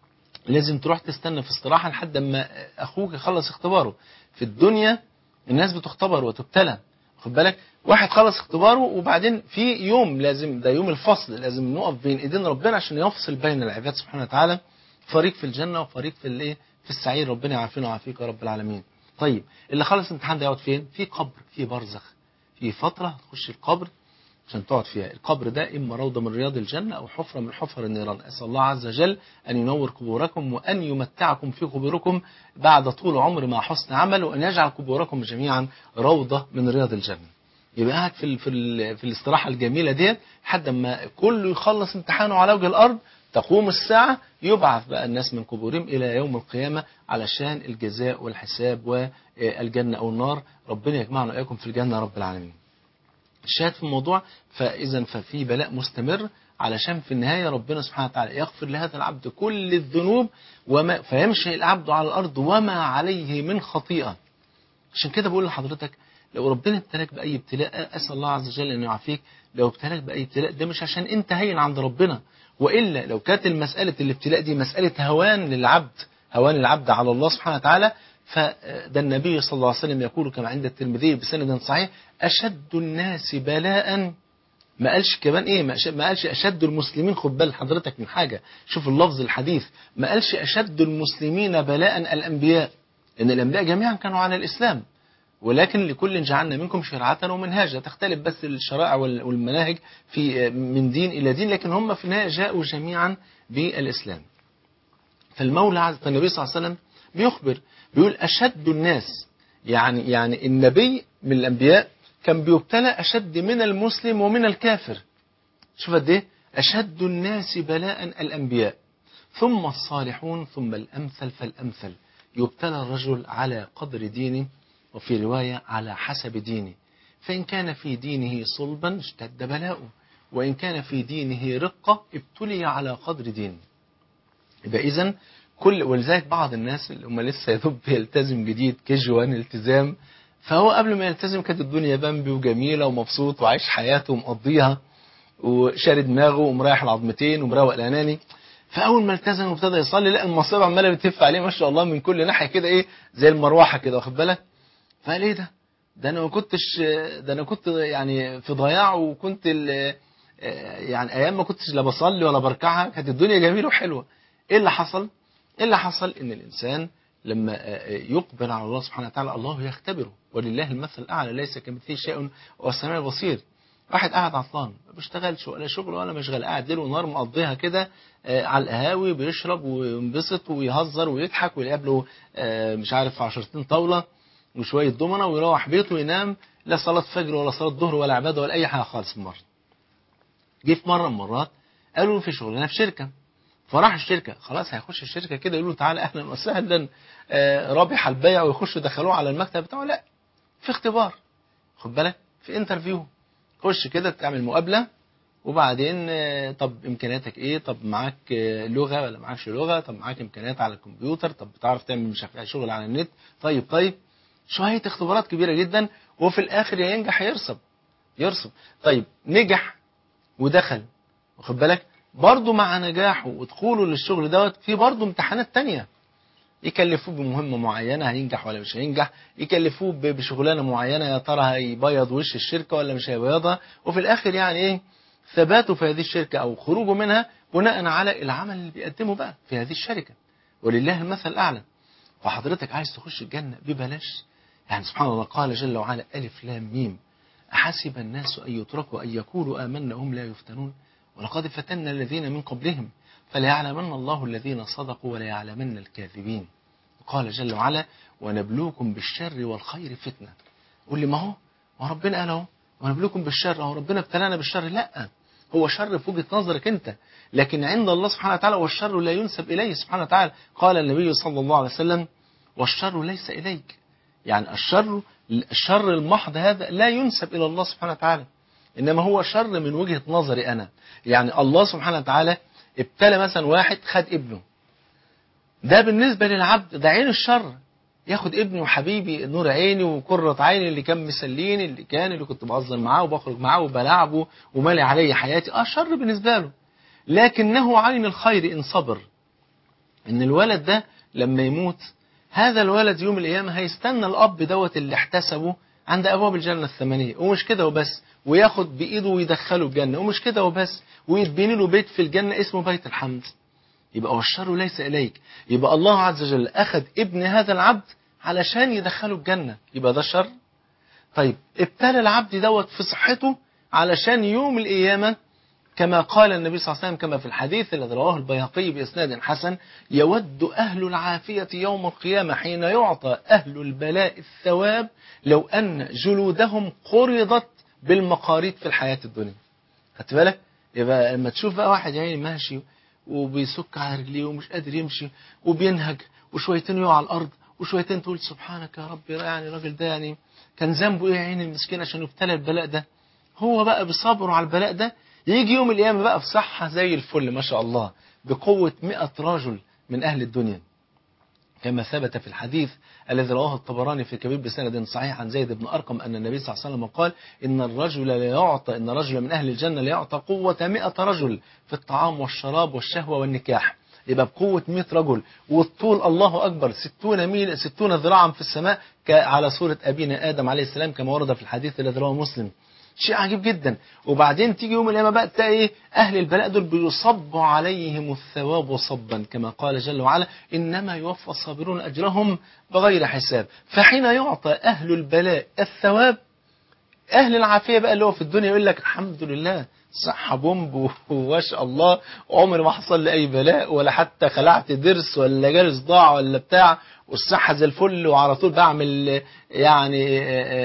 لازم تروح تستنى في استراحة لحد ما أخوك يخلص اختباره في الدنيا الناس بتختبر وتبتلى خد بالك واحد خلص اختباره وبعدين في يوم لازم ده يوم الفصل لازم نقف بين ايدين ربنا عشان يفصل بين العباد سبحانه وتعالى فريق في الجنة وفريق في الايه في السعير ربنا يعافينا ويعافيك يا رب العالمين طيب اللي خلص الامتحان ده يقعد فين في قبر في برزخ في فترة هتخش القبر عشان تقعد فيها القبر ده إما روضة من رياض الجنة أو حفرة من حفر النيران أسأل الله عز وجل أن ينور قبوركم وأن يمتعكم في قبوركم بعد طول عمر مع حسن عمل وأن يجعل قبوركم جميعا روضة من رياض الجنة يبقى قاعد في ال في, ال في الاستراحة الجميلة ديت لحد ما كله يخلص امتحانه على وجه الأرض تقوم الساعة يبعث بقى الناس من قبورهم إلى يوم القيامة علشان الجزاء والحساب والجنة أو النار ربنا يجمعنا وإياكم في الجنة رب العالمين الشاهد في الموضوع فإذا ففي بلاء مستمر علشان في النهاية ربنا سبحانه وتعالى يغفر لهذا العبد كل الذنوب وما فيمشي العبد على الأرض وما عليه من خطيئة عشان كده بقول لحضرتك لو ربنا ابتلاك بأي ابتلاء أسأل الله عز وجل أن يعافيك لو ابتلاك بأي ابتلاء ده مش عشان أنت هين عند ربنا وإلا لو كانت المسألة الابتلاء دي مسألة هوان للعبد هوان العبد على الله سبحانه وتعالى فده النبي صلى الله عليه وسلم يقول كما عند الترمذي بسند صحيح أشد الناس بلاء ما قالش كمان ايه ما ما قالش اشد المسلمين خد بال حضرتك من حاجه شوف اللفظ الحديث ما قالش اشد المسلمين بلاء الانبياء ان الانبياء جميعا كانوا على الاسلام ولكن لكل جعلنا منكم شرعة ومنهاجا تختلف بس الشرائع والمناهج في من دين إلى دين لكن هم في النهاية جاءوا جميعا بالإسلام فالمولى عز النبي صلى الله عليه وسلم بيخبر بيقول أشد الناس يعني يعني النبي من الأنبياء كان بيبتلى أشد من المسلم ومن الكافر شوف قد ايه أشد الناس بلاء الأنبياء ثم الصالحون ثم الأمثل فالأمثل يبتلى الرجل على قدر دينه وفي رواية على حسب دينه فإن كان في دينه صلبا اشتد بلاؤه وإن كان في دينه رقة ابتلي على قدر دينه يبقى إذن كل ولذلك بعض الناس اللي هم لسه يدوب يلتزم جديد كجوان التزام فهو قبل ما يلتزم كانت الدنيا بامبي وجميلة ومبسوط وعايش حياته ومقضيها وشاري دماغه ومريح العظمتين ومروق الأناني فأول ما التزم وابتدى يصلي لقى المصيبة عمالة بتهف عليه ما شاء الله من كل ناحية كده إيه زي المروحة كده واخد بالك فقال ايه ده ده انا ما كنتش ده انا كنت يعني في ضياع وكنت يعني ايام ما كنتش لا بصلي ولا بركعها كانت الدنيا جميله وحلوه ايه اللي حصل ايه اللي حصل ان الانسان لما يقبل على الله سبحانه وتعالى الله يختبره ولله المثل الاعلى ليس كمثله شيء وهو السميع البصير واحد قاعد عطلان ما بيشتغلش ولا شغل ولا مشغل قاعد ليل ونهار مقضيها كده على القهاوي بيشرب وينبسط ويهزر ويضحك ويقابله مش عارف عشرتين طاوله وشوية ضمنة ويروح بيته وينام لا صلاة فجر ولا صلاة ظهر ولا عبادة ولا أي حاجة خالص مرة جه في مرة من المرات قالوا له في شغلانة في شركة فراح الشركة خلاص هيخش الشركة كده يقولوا تعالى أهلا وسهلا آه رابح البيع ويخشوا يدخلوه على المكتب بتاعه لا في اختبار خد بالك في انترفيو خش كده تعمل مقابلة وبعدين آه طب امكانياتك ايه طب معاك آه لغة ولا معاكش لغة طب معاك امكانيات على الكمبيوتر طب بتعرف تعمل مش عارف شغل على النت طيب طيب شوية اختبارات كبيرة جدا وفي الآخر يا ينجح يرسب يرسب طيب نجح ودخل واخد بالك برضه مع نجاحه ودخوله للشغل دوت في برضه امتحانات تانية يكلفوه بمهمة معينة هينجح ولا مش هينجح يكلفوه بشغلانة معينة يا ترى هيبيض وش الشركة ولا مش هيبيضها وفي الآخر يعني إيه ثباته في هذه الشركة أو خروجه منها بناء على العمل اللي بيقدمه بقى في هذه الشركة ولله المثل الأعلى فحضرتك عايز تخش الجنة ببلاش يعني سبحان الله قال جل وعلا ألف لام ميم أحسب الناس أن يتركوا أن يقولوا آمنا هم لا يفتنون ولقد فتنا الذين من قبلهم فليعلمن الله الذين صدقوا وليعلمن الكاذبين قال جل وعلا ونبلوكم بالشر والخير فتنة قول لي ما هو ما ربنا قال اهو ونبلوكم بالشر اهو ربنا ابتلانا بالشر لا هو شر في وجهة نظرك انت لكن عند الله سبحانه وتعالى والشر لا ينسب إليه سبحانه وتعالى قال النبي صلى الله عليه وسلم والشر ليس إليك يعني الشر الشر المحض هذا لا ينسب إلى الله سبحانه وتعالى إنما هو شر من وجهة نظري أنا يعني الله سبحانه وتعالى ابتلى مثلا واحد خد ابنه ده بالنسبة للعبد ده عين الشر ياخد ابني وحبيبي نور عيني وقرة عيني اللي كان مسليني اللي كان اللي كنت بهزر معاه وبخرج معاه وبلعبه ومالي علي حياتي اه شر بالنسبة له لكنه عين الخير إن صبر إن الولد ده لما يموت هذا الولد يوم القيامة هيستنى الأب دوت اللي احتسبه عند أبواب الجنة الثمانية ومش كده وبس وياخد بإيده ويدخله الجنة ومش كده وبس ويتبني له بيت في الجنة اسمه بيت الحمد يبقى والشر ليس إليك يبقى الله عز وجل أخذ ابن هذا العبد علشان يدخله الجنة يبقى ده شر طيب ابتلى العبد دوت في صحته علشان يوم القيامة كما قال النبي صلى الله عليه وسلم كما في الحديث الذي رواه البيهقي بإسناد حسن يود أهل العافية يوم القيامة حين يعطى أهل البلاء الثواب لو أن جلودهم قرضت بالمقاريض في الحياة الدنيا خدت بالك يبقى لما تشوف بقى واحد يعني ماشي وبيسك على رجليه ومش قادر يمشي وبينهج وشويتين يقع على الارض وشويتين تقول سبحانك يا رب يعني الراجل ده يعني كان ذنبه ايه يا عين المسكين عشان يبتلى البلاء ده هو بقى بصبره على البلاء ده يجي يوم القيامه بقى في صحه زي الفل ما شاء الله بقوه 100 رجل من اهل الدنيا كما ثبت في الحديث الذي رواه الطبراني في كبير بسند صحيح عن زيد بن أرقم أن النبي صلى الله عليه وسلم قال إن الرجل لا يعطى إن رجل من أهل الجنة لا يعطى قوة مئة رجل في الطعام والشراب والشهوة والنكاح يبقى بقوة 100 رجل والطول الله أكبر 60 ميل 60 ذراعا في السماء على صورة أبينا آدم عليه السلام كما ورد في الحديث الذي رواه مسلم شيء عجيب جدا وبعدين تيجي يوم القيامة بقى تلاقي ايه أهل البلاء دول بيصب عليهم الثواب صبا كما قال جل وعلا إنما يوفى الصابرون أجرهم بغير حساب فحين يعطى أهل البلاء الثواب أهل العافية بقى اللي هو في الدنيا يقول لك الحمد لله صحة بومب وما شاء الله عمر ما حصل لي أي بلاء ولا حتى خلعت ضرس ولا جالي صداع ولا بتاع والصحة زي الفل وعلى طول بعمل يعني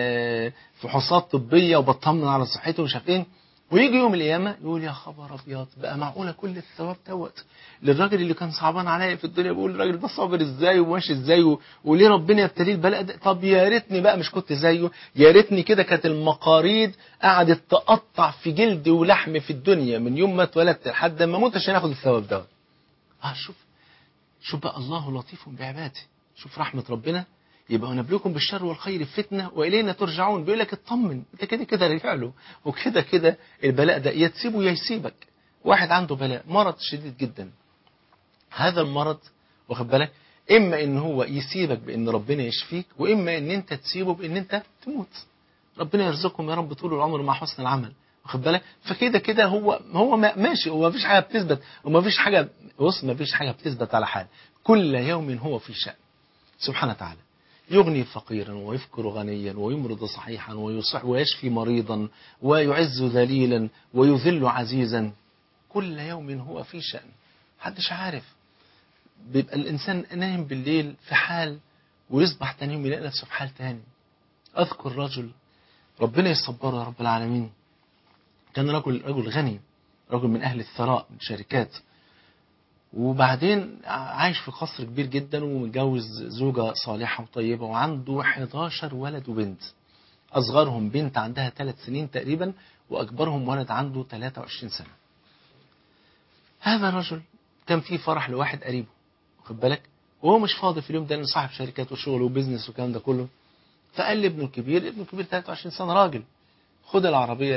فحوصات طبية وبطمن على صحته ومش عارف ايه ويجي يوم القيامة يقول يا خبر أبيض بقى معقولة كل الثواب دوت للراجل اللي كان صعبان عليا في الدنيا بيقول الراجل ده صابر ازاي وماشي ازاي و... وليه ربنا يبتليه البلاء ده طب يا ريتني بقى مش كنت زيه يا ريتني كده كانت المقاريد قعدت تقطع في جلدي ولحم في الدنيا من يوم ما اتولدت لحد ما اموت عشان اخد الثواب دوت اه شوف شوف بقى الله لطيف بعباده شوف رحمة ربنا يبقى ونبلوكم بالشر والخير فتنة وإلينا ترجعون بيقول لك اطمن انت كده كده رجع له وكده كده البلاء ده يا تسيبه يا يسيبك واحد عنده بلاء مرض شديد جدا هذا المرض واخد بالك اما ان هو يسيبك بان ربنا يشفيك واما ان انت تسيبه بان انت تموت ربنا يرزقكم يا رب طول العمر مع حسن العمل واخد بالك فكده كده هو هو ماشي هو مفيش حاجه بتثبت ومفيش حاجه بص مفيش حاجه بتثبت على حال كل يوم هو في شأن سبحانه وتعالى يغني فقيرا ويفكر غنيا ويمرض صحيحا ويصح ويشفي مريضا ويعز ذليلا ويذل عزيزا كل يوم هو في شأن محدش عارف بيبقى الإنسان نايم بالليل في حال ويصبح تاني يوم يلاقي نفسه في حال تاني أذكر رجل ربنا يصبره يا رب العالمين كان رجل رجل غني رجل من أهل الثراء من شركات وبعدين عايش في قصر كبير جدا ومتجوز زوجة صالحة وطيبة وعنده 11 ولد وبنت أصغرهم بنت عندها 3 سنين تقريبا وأكبرهم ولد عنده 23 سنة هذا الرجل كان في فرح لواحد قريبه واخد بالك وهو مش فاضي في اليوم ده لانه صاحب شركات وشغل وبزنس والكلام ده كله فقال لابنه الكبير ابنه الكبير 23 سنة راجل خد العربية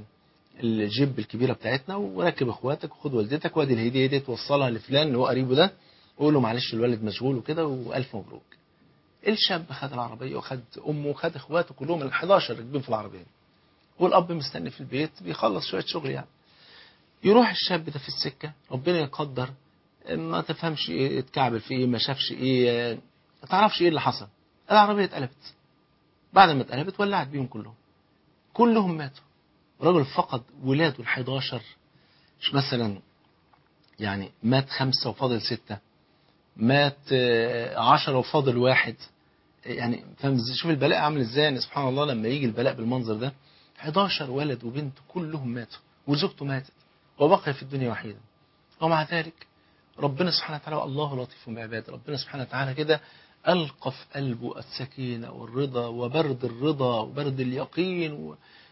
الجيب الكبيرة بتاعتنا وركب اخواتك وخد والدتك وادي الهدية دي توصلها لفلان اللي هو قريبه ده وقول له معلش الولد مشغول وكده والف مبروك الشاب خد العربية وخد امه وخد اخواته كلهم ال 11 راكبين في العربية والاب مستني في البيت بيخلص شوية شغل يعني يروح الشاب ده في السكة ربنا يقدر ما تفهمش ايه اتكعبل في ايه ما شافش ايه ما تعرفش ايه اللي حصل العربية اتقلبت بعد ما اتقلبت ولعت بيهم كلهم كلهم ماتوا رجل فقد ولاده ال 11 مش مثلا يعني مات خمسة وفاضل ستة مات عشرة وفاضل واحد يعني فاهم شوف البلاء عامل ازاي يعني سبحان الله لما يجي البلاء بالمنظر ده 11 ولد وبنت كلهم ماتوا وزوجته ماتت وبقي في الدنيا وحيدا ومع ذلك ربنا سبحانه وتعالى الله لطيف بعباده ربنا سبحانه وتعالى كده ألقى في قلبه السكينة والرضا وبرد الرضا وبرد اليقين و...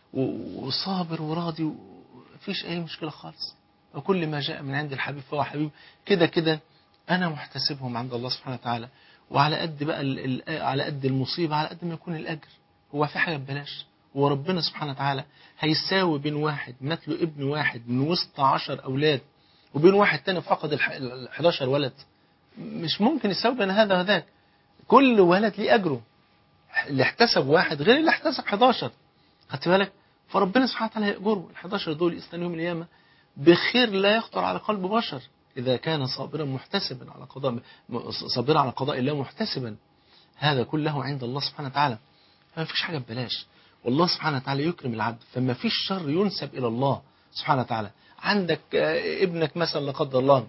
وصابر وراضي ومفيش أي مشكلة خالص وكل ما جاء من عند الحبيب فهو حبيب كده كده أنا محتسبهم عند الله سبحانه وتعالى وعلى قد بقى ال ال على قد المصيبة على قد ما يكون الأجر هو في حاجة ببلاش وربنا سبحانه وتعالى هيساوي بين واحد مات له ابن واحد من وسط عشر أولاد وبين واحد تاني فقد ال 11 ولد مش ممكن يساوي بين هذا وذاك كل ولد ليه أجره اللي احتسب واحد غير اللي احتسب 11 خدت بالك فربنا سبحانه وتعالى هيأجره ال 11 دول يستنوا يوم القيامة بخير لا يخطر على قلب بشر إذا كان صابرا محتسبا على قضاء صابرا على قضاء الله محتسبا هذا كله عند الله سبحانه وتعالى فما فيش حاجة ببلاش والله سبحانه وتعالى يكرم العبد فما فيش شر ينسب إلى الله سبحانه وتعالى عندك ابنك مثلا لا قدر الله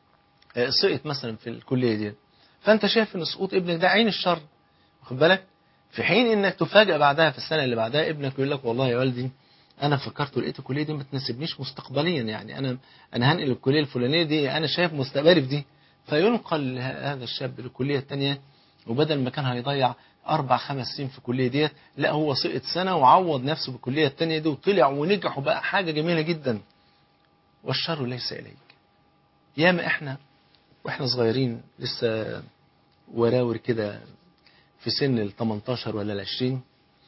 سقط مثلا في الكلية دي فأنت شايف إن سقوط ابنك ده عين الشر واخد بالك في حين إنك تفاجأ بعدها في السنة اللي بعدها ابنك يقول لك والله يا والدي انا فكرت لقيت الكليه دي ما تناسبنيش مستقبليا يعني انا انا هنقل الكليه الفلانيه دي انا شايف مستقبلي في دي فينقل ه- هذا الشاب للكليه الثانيه وبدل ما كان هيضيع اربع خمس سنين في الكليه ديت لا هو سقط سنه وعوض نفسه بالكليه الثانيه دي وطلع ونجح وبقى حاجه جميله جدا والشر ليس اليك ياما احنا واحنا صغيرين لسه وراور كده في سن ال 18 ولا ال 20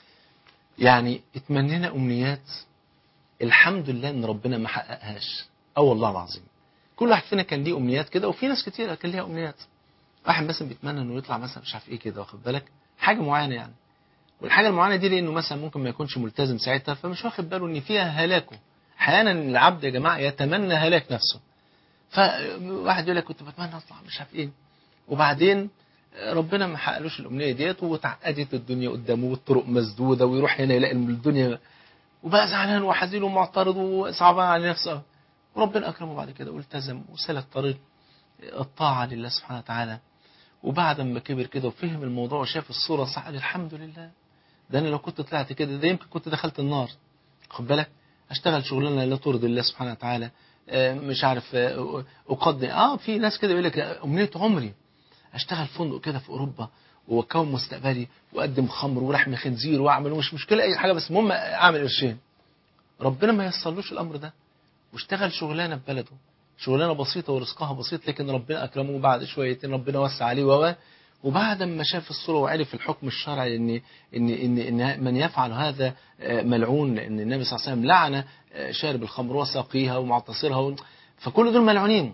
يعني اتمنينا امنيات الحمد لله ان ربنا ما حققهاش اه والله العظيم كل واحد فينا كان ليه امنيات كده وفي ناس كتير كان ليها امنيات واحد مثلا بيتمنى انه يطلع مثلا مش عارف ايه كده واخد بالك حاجه معينه يعني والحاجه المعينه دي لانه مثلا ممكن ما يكونش ملتزم ساعتها فمش واخد باله ان فيها هلاكه احيانا العبد يا جماعه يتمنى هلاك نفسه فواحد يقول لك كنت بتمنى اطلع مش عارف ايه وبعدين ربنا ما حققلوش الامنيه ديت واتعقدت الدنيا قدامه والطرق مسدوده ويروح هنا يلاقي الدنيا وبقى زعلان وحزين ومعترض وصعبان على نفسه وربنا اكرمه بعد كده والتزم وسلك طريق الطاعه لله سبحانه وتعالى وبعد ما كبر كده وفهم الموضوع وشاف الصوره صح قال الحمد لله ده انا لو كنت طلعت كده ده يمكن كنت دخلت النار خد بالك اشتغل شغلانه لا ترضي الله سبحانه وتعالى آه، مش عارف آه، اقدم اه في ناس كده يقول لك امنيه عمري اشتغل فندق كده في اوروبا واكون مستقبلي واقدم خمر ولحم خنزير واعمل مش مشكله اي حاجه بس المهم اعمل قرشين ربنا ما يسرلوش الامر ده واشتغل شغلانه في بلده شغلانه بسيطه ورزقها بسيط لكن ربنا اكرمه بعد شويتين ربنا وسع عليه و وبعد ما شاف الصوره وعرف الحكم الشرعي ان ان ان, إن من يفعل هذا آه، ملعون لان النبي صلى الله عليه وسلم لعن آه، شارب الخمر وساقيها ومعتصرها و- فكل دول ملعونين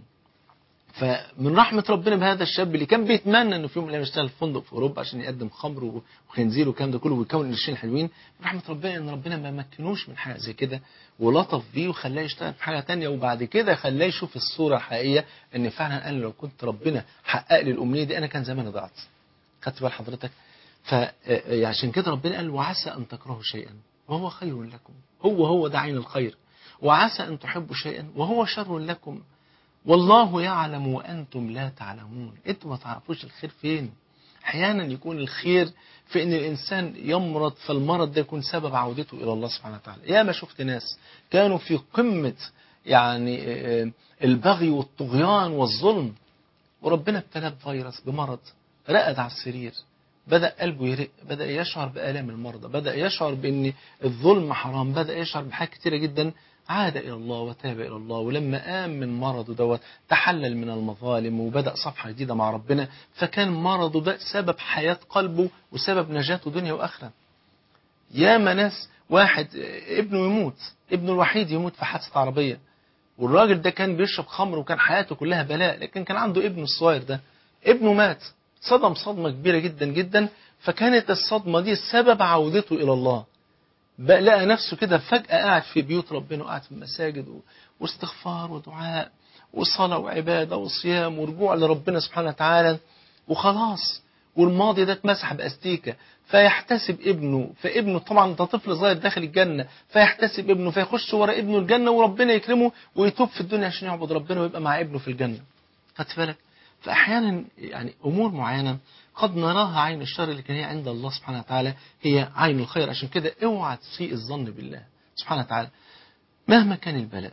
فمن رحمة ربنا بهذا الشاب اللي كان بيتمنى انه في يوم من الايام يشتغل في فندق في اوروبا عشان يقدم خمر وخنزير والكلام ده كله ويكون قرشين حلوين من رحمة ربنا ان ربنا ما مكنوش من حاجة زي كده ولطف بيه وخلاه يشتغل في حاجة تانية وبعد كده خلاه يشوف الصورة الحقيقية ان فعلا قال لو كنت ربنا حقق لي الامنية دي انا كان زماني ضعت خدت بال حضرتك فعشان كده ربنا قال وعسى ان تكرهوا شيئا وهو خير لكم هو هو ده عين الخير وعسى ان تحبوا شيئا وهو شر لكم والله يعلم وأنتم لا تعلمون أنتم ما تعرفوش الخير فين أحيانا يكون الخير في أن الإنسان يمرض فالمرض ده يكون سبب عودته إلى الله سبحانه وتعالى يا ما شفت ناس كانوا في قمة يعني آه، البغي والطغيان والظلم وربنا ابتلاه بفيروس بمرض رقد على السرير بدأ قلبه يرق بدأ يشعر بآلام المرضى بدأ يشعر بأن الظلم حرام بدأ يشعر بحاجات كتيرة جدا عاد إلى الله وتاب إلى الله ولما قام من مرضه دوت تحلل من المظالم وبدأ صفحة جديدة مع ربنا فكان مرضه ده سبب حياة قلبه وسبب نجاته دنيا وآخرة ياما ناس واحد ابنه يموت ابنه الوحيد يموت في حادثة عربية والراجل ده كان بيشرب خمر وكان حياته كلها بلاء لكن كان عنده ابنه الصغير ده ابنه مات صدم صدمة كبيرة جدا جدا فكانت الصدمة دي سبب عودته إلى الله بقى لقى نفسه كده فجأة قاعد في بيوت ربنا وقاعد في المساجد و- واستغفار ودعاء وصلاة وعبادة وصيام ورجوع لربنا سبحانه وتعالى وخلاص والماضي ده اتمسح باستيكه فيحتسب ابنه فابنه طبعا ده طفل صغير داخل الجنه فيحتسب ابنه فيخش ورا ابنه الجنه وربنا يكرمه ويتوب في الدنيا عشان يعبد ربنا ويبقى مع ابنه في الجنه خدت بالك فاحيانا يعني امور معينه قد نراها عين الشر لكن هي عند الله سبحانه وتعالى هي عين الخير عشان كده اوعى تسيء الظن بالله سبحانه وتعالى مهما كان البلاء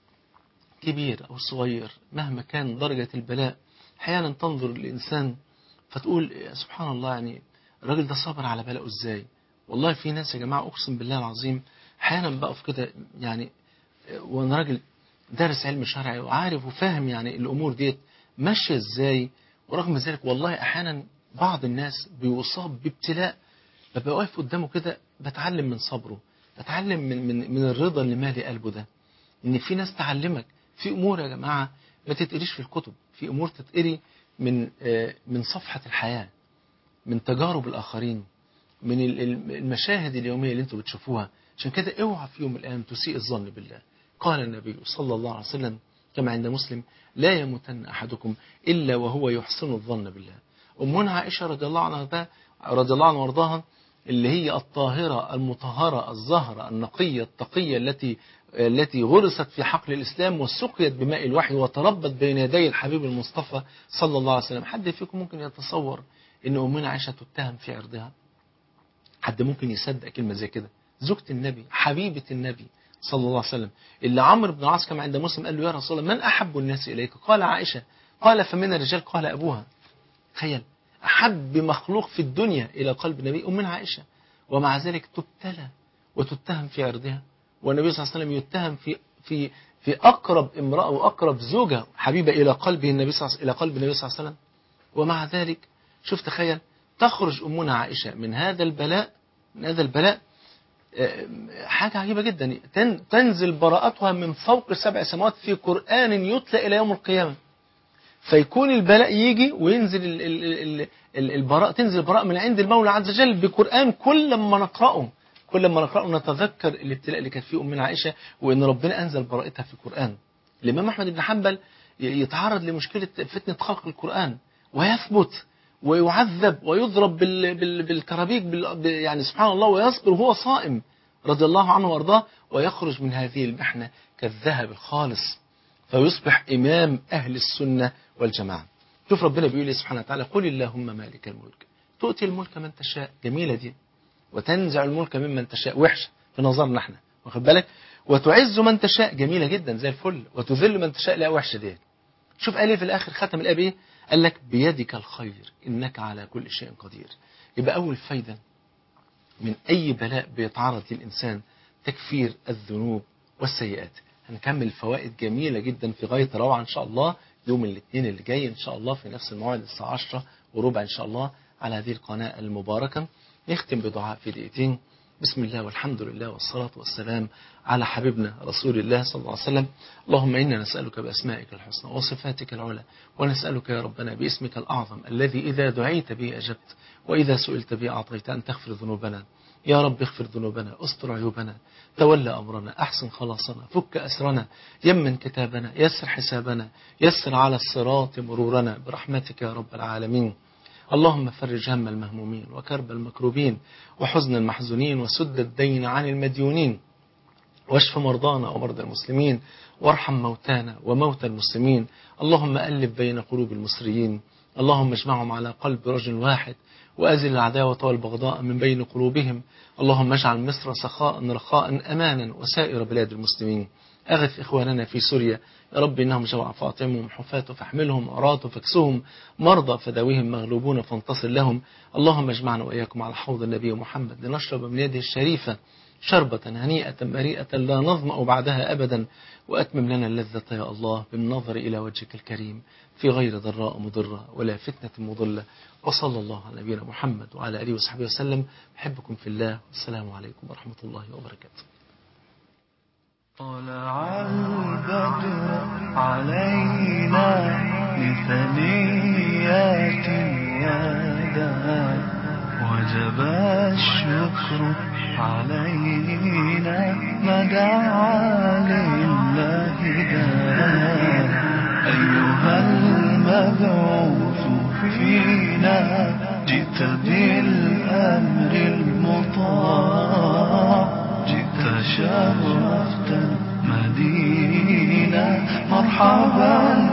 كبير أو صغير مهما كان درجة البلاء أحيانا تنظر الإنسان فتقول يا سبحان الله يعني الراجل ده صبر على بلاءه إزاي والله في ناس يا جماعة أقسم بالله العظيم أحيانا بقف كده يعني وأنا راجل دارس علم شرعي وعارف وفاهم يعني الأمور ديت ماشية إزاي ورغم ذلك والله أحيانا بعض الناس بيصاب بابتلاء ببقى واقف قدامه كده بتعلم من صبره بتعلم من من من الرضا اللي مالي قلبه ده ان في ناس تعلمك في امور يا جماعه ما تتقريش في الكتب في امور تتقري من آه، من صفحه الحياه من تجارب الاخرين من ال- ال- المشاهد اليوميه اللي انتوا بتشوفوها عشان كده اوعى في يوم من الايام تسيء الظن بالله قال النبي صلى الله عليه وسلم كما عند مسلم لا يموتن احدكم الا وهو يحسن الظن بالله امنا عائشه رضي الله عنها ده رضي الله عنها وارضاها اللي هي الطاهرة المطهرة الزهرة النقية التقية التي التي غرست في حقل الإسلام وسقيت بماء الوحي وتربت بين يدي الحبيب المصطفى صلى الله عليه وسلم حد فيكم ممكن يتصور أن أمنا عائشة تتهم في عرضها حد ممكن يصدق كلمة زي كده زوجة النبي حبيبة النبي صلى الله عليه وسلم اللي عمرو بن العاص كما عند مسلم قال له يا رسول الله من أحب الناس إليك قال عائشة قال فمن الرجال قال أبوها تخيل أحب مخلوق في الدنيا إلى قلب النبي أمنا عائشة ومع ذلك تبتلى وتتهم في عرضها والنبي صلى الله عليه وسلم يتهم في في في أقرب امرأة وأقرب زوجة حبيبة إلى قلبه النبي صلى الله إلى قلب النبي صلى الله عليه وسلم ومع ذلك شوف تخيل تخرج أمنا عائشة من هذا البلاء من هذا البلاء آه، حاجة عجيبة جدا تن- تنزل براءتها من فوق سبع سماوات في قرآن يتلى إلى يوم القيامة فيكون البلاء يجي وينزل ال ال ال ال البراء تنزل البراء من عند المولى عز وجل بقرآن كل ما نقرأه كل ما نقرأه نتذكر الابتلاء اللي كانت فيه أمنا عائشة وإن ربنا أنزل براءتها في القرآن الإمام أحمد بن حنبل ي- يتعرض لمشكلة فتنة خلق القرآن ويثبت ويعذب ويضرب بال بال بالكرابيك بال ب- يعني سبحان الله ويصبر وهو صائم رضي الله عنه وارضاه ويخرج من هذه المحنة كالذهب الخالص فيصبح إمام أهل السنة والجماعة شوف ربنا بيقول إيه سبحانه وتعالى قل اللهم مالك الملك تؤتي الملك من تشاء جميلة دي وتنزع الملك ممن تشاء وحشة في نظرنا احنا واخد بالك وتعز من تشاء جميلة جدا زي الفل وتذل من تشاء لا وحشة دي شوف قال ايه في الآخر ختم الآية ايه قال لك بيدك الخير إنك على كل شيء قدير يبقى أول فايدة من أي بلاء بيتعرض للإنسان تكفير الذنوب والسيئات هنكمل فوائد جميلة جدا في غاية روعة إن شاء الله يوم الاثنين اللي جاي إن شاء الله في نفس الموعد الساعة 10 وربع إن شاء الله على هذه القناة المباركة نختم بدعاء في دقيقتين بسم الله والحمد لله والصلاة والسلام على حبيبنا رسول الله صلى الله عليه وسلم اللهم إنا نسألك بأسمائك الحسنى وصفاتك العلى ونسألك يا ربنا باسمك الأعظم الذي إذا دعيت به أجبت وإذا سئلت به أعطيت أن تغفر ذنوبنا يا رب اغفر ذنوبنا استر عيوبنا تولى أمرنا أحسن خلاصنا فك أسرنا يمن كتابنا يسر حسابنا يسر على الصراط مرورنا برحمتك يا رب العالمين اللهم فرج هم المهمومين وكرب المكروبين وحزن المحزونين وسد الدين عن المديونين واشف مرضانا ومرضى المسلمين وارحم موتانا وموتى المسلمين اللهم ألف بين قلوب المصريين اللهم اجمعهم على قلب رجل واحد وأزل العداوة والبغضاء من بين قلوبهم اللهم اجعل مصر سخاء رخاء أمانا وسائر بلاد المسلمين أغث إخواننا في سوريا يا رب إنهم جوع فاطمهم حفاة فاحملهم عراة فاكسهم مرضى فداويهم مغلوبون فانتصر لهم اللهم اجمعنا وإياكم على حوض النبي محمد لنشرب من يده الشريفة شربة هنيئة مريئة لا نظمأ بعدها أبدا وأتمم لنا اللذة يا الله بالنظر إلى وجهك الكريم في غير ضراء مضرة ولا فتنة مضلة وصلى الله على نبينا محمد وعلى آله وصحبه وسلم أحبكم في الله والسلام عليكم ورحمة الله وبركاته طلع البدر علينا لثنيات يدا وجب الشكر علينا ما دعا لله داع أيها المبعوث فينا جئت بالأمر المطاع جئت شرفت المدينة مرحبا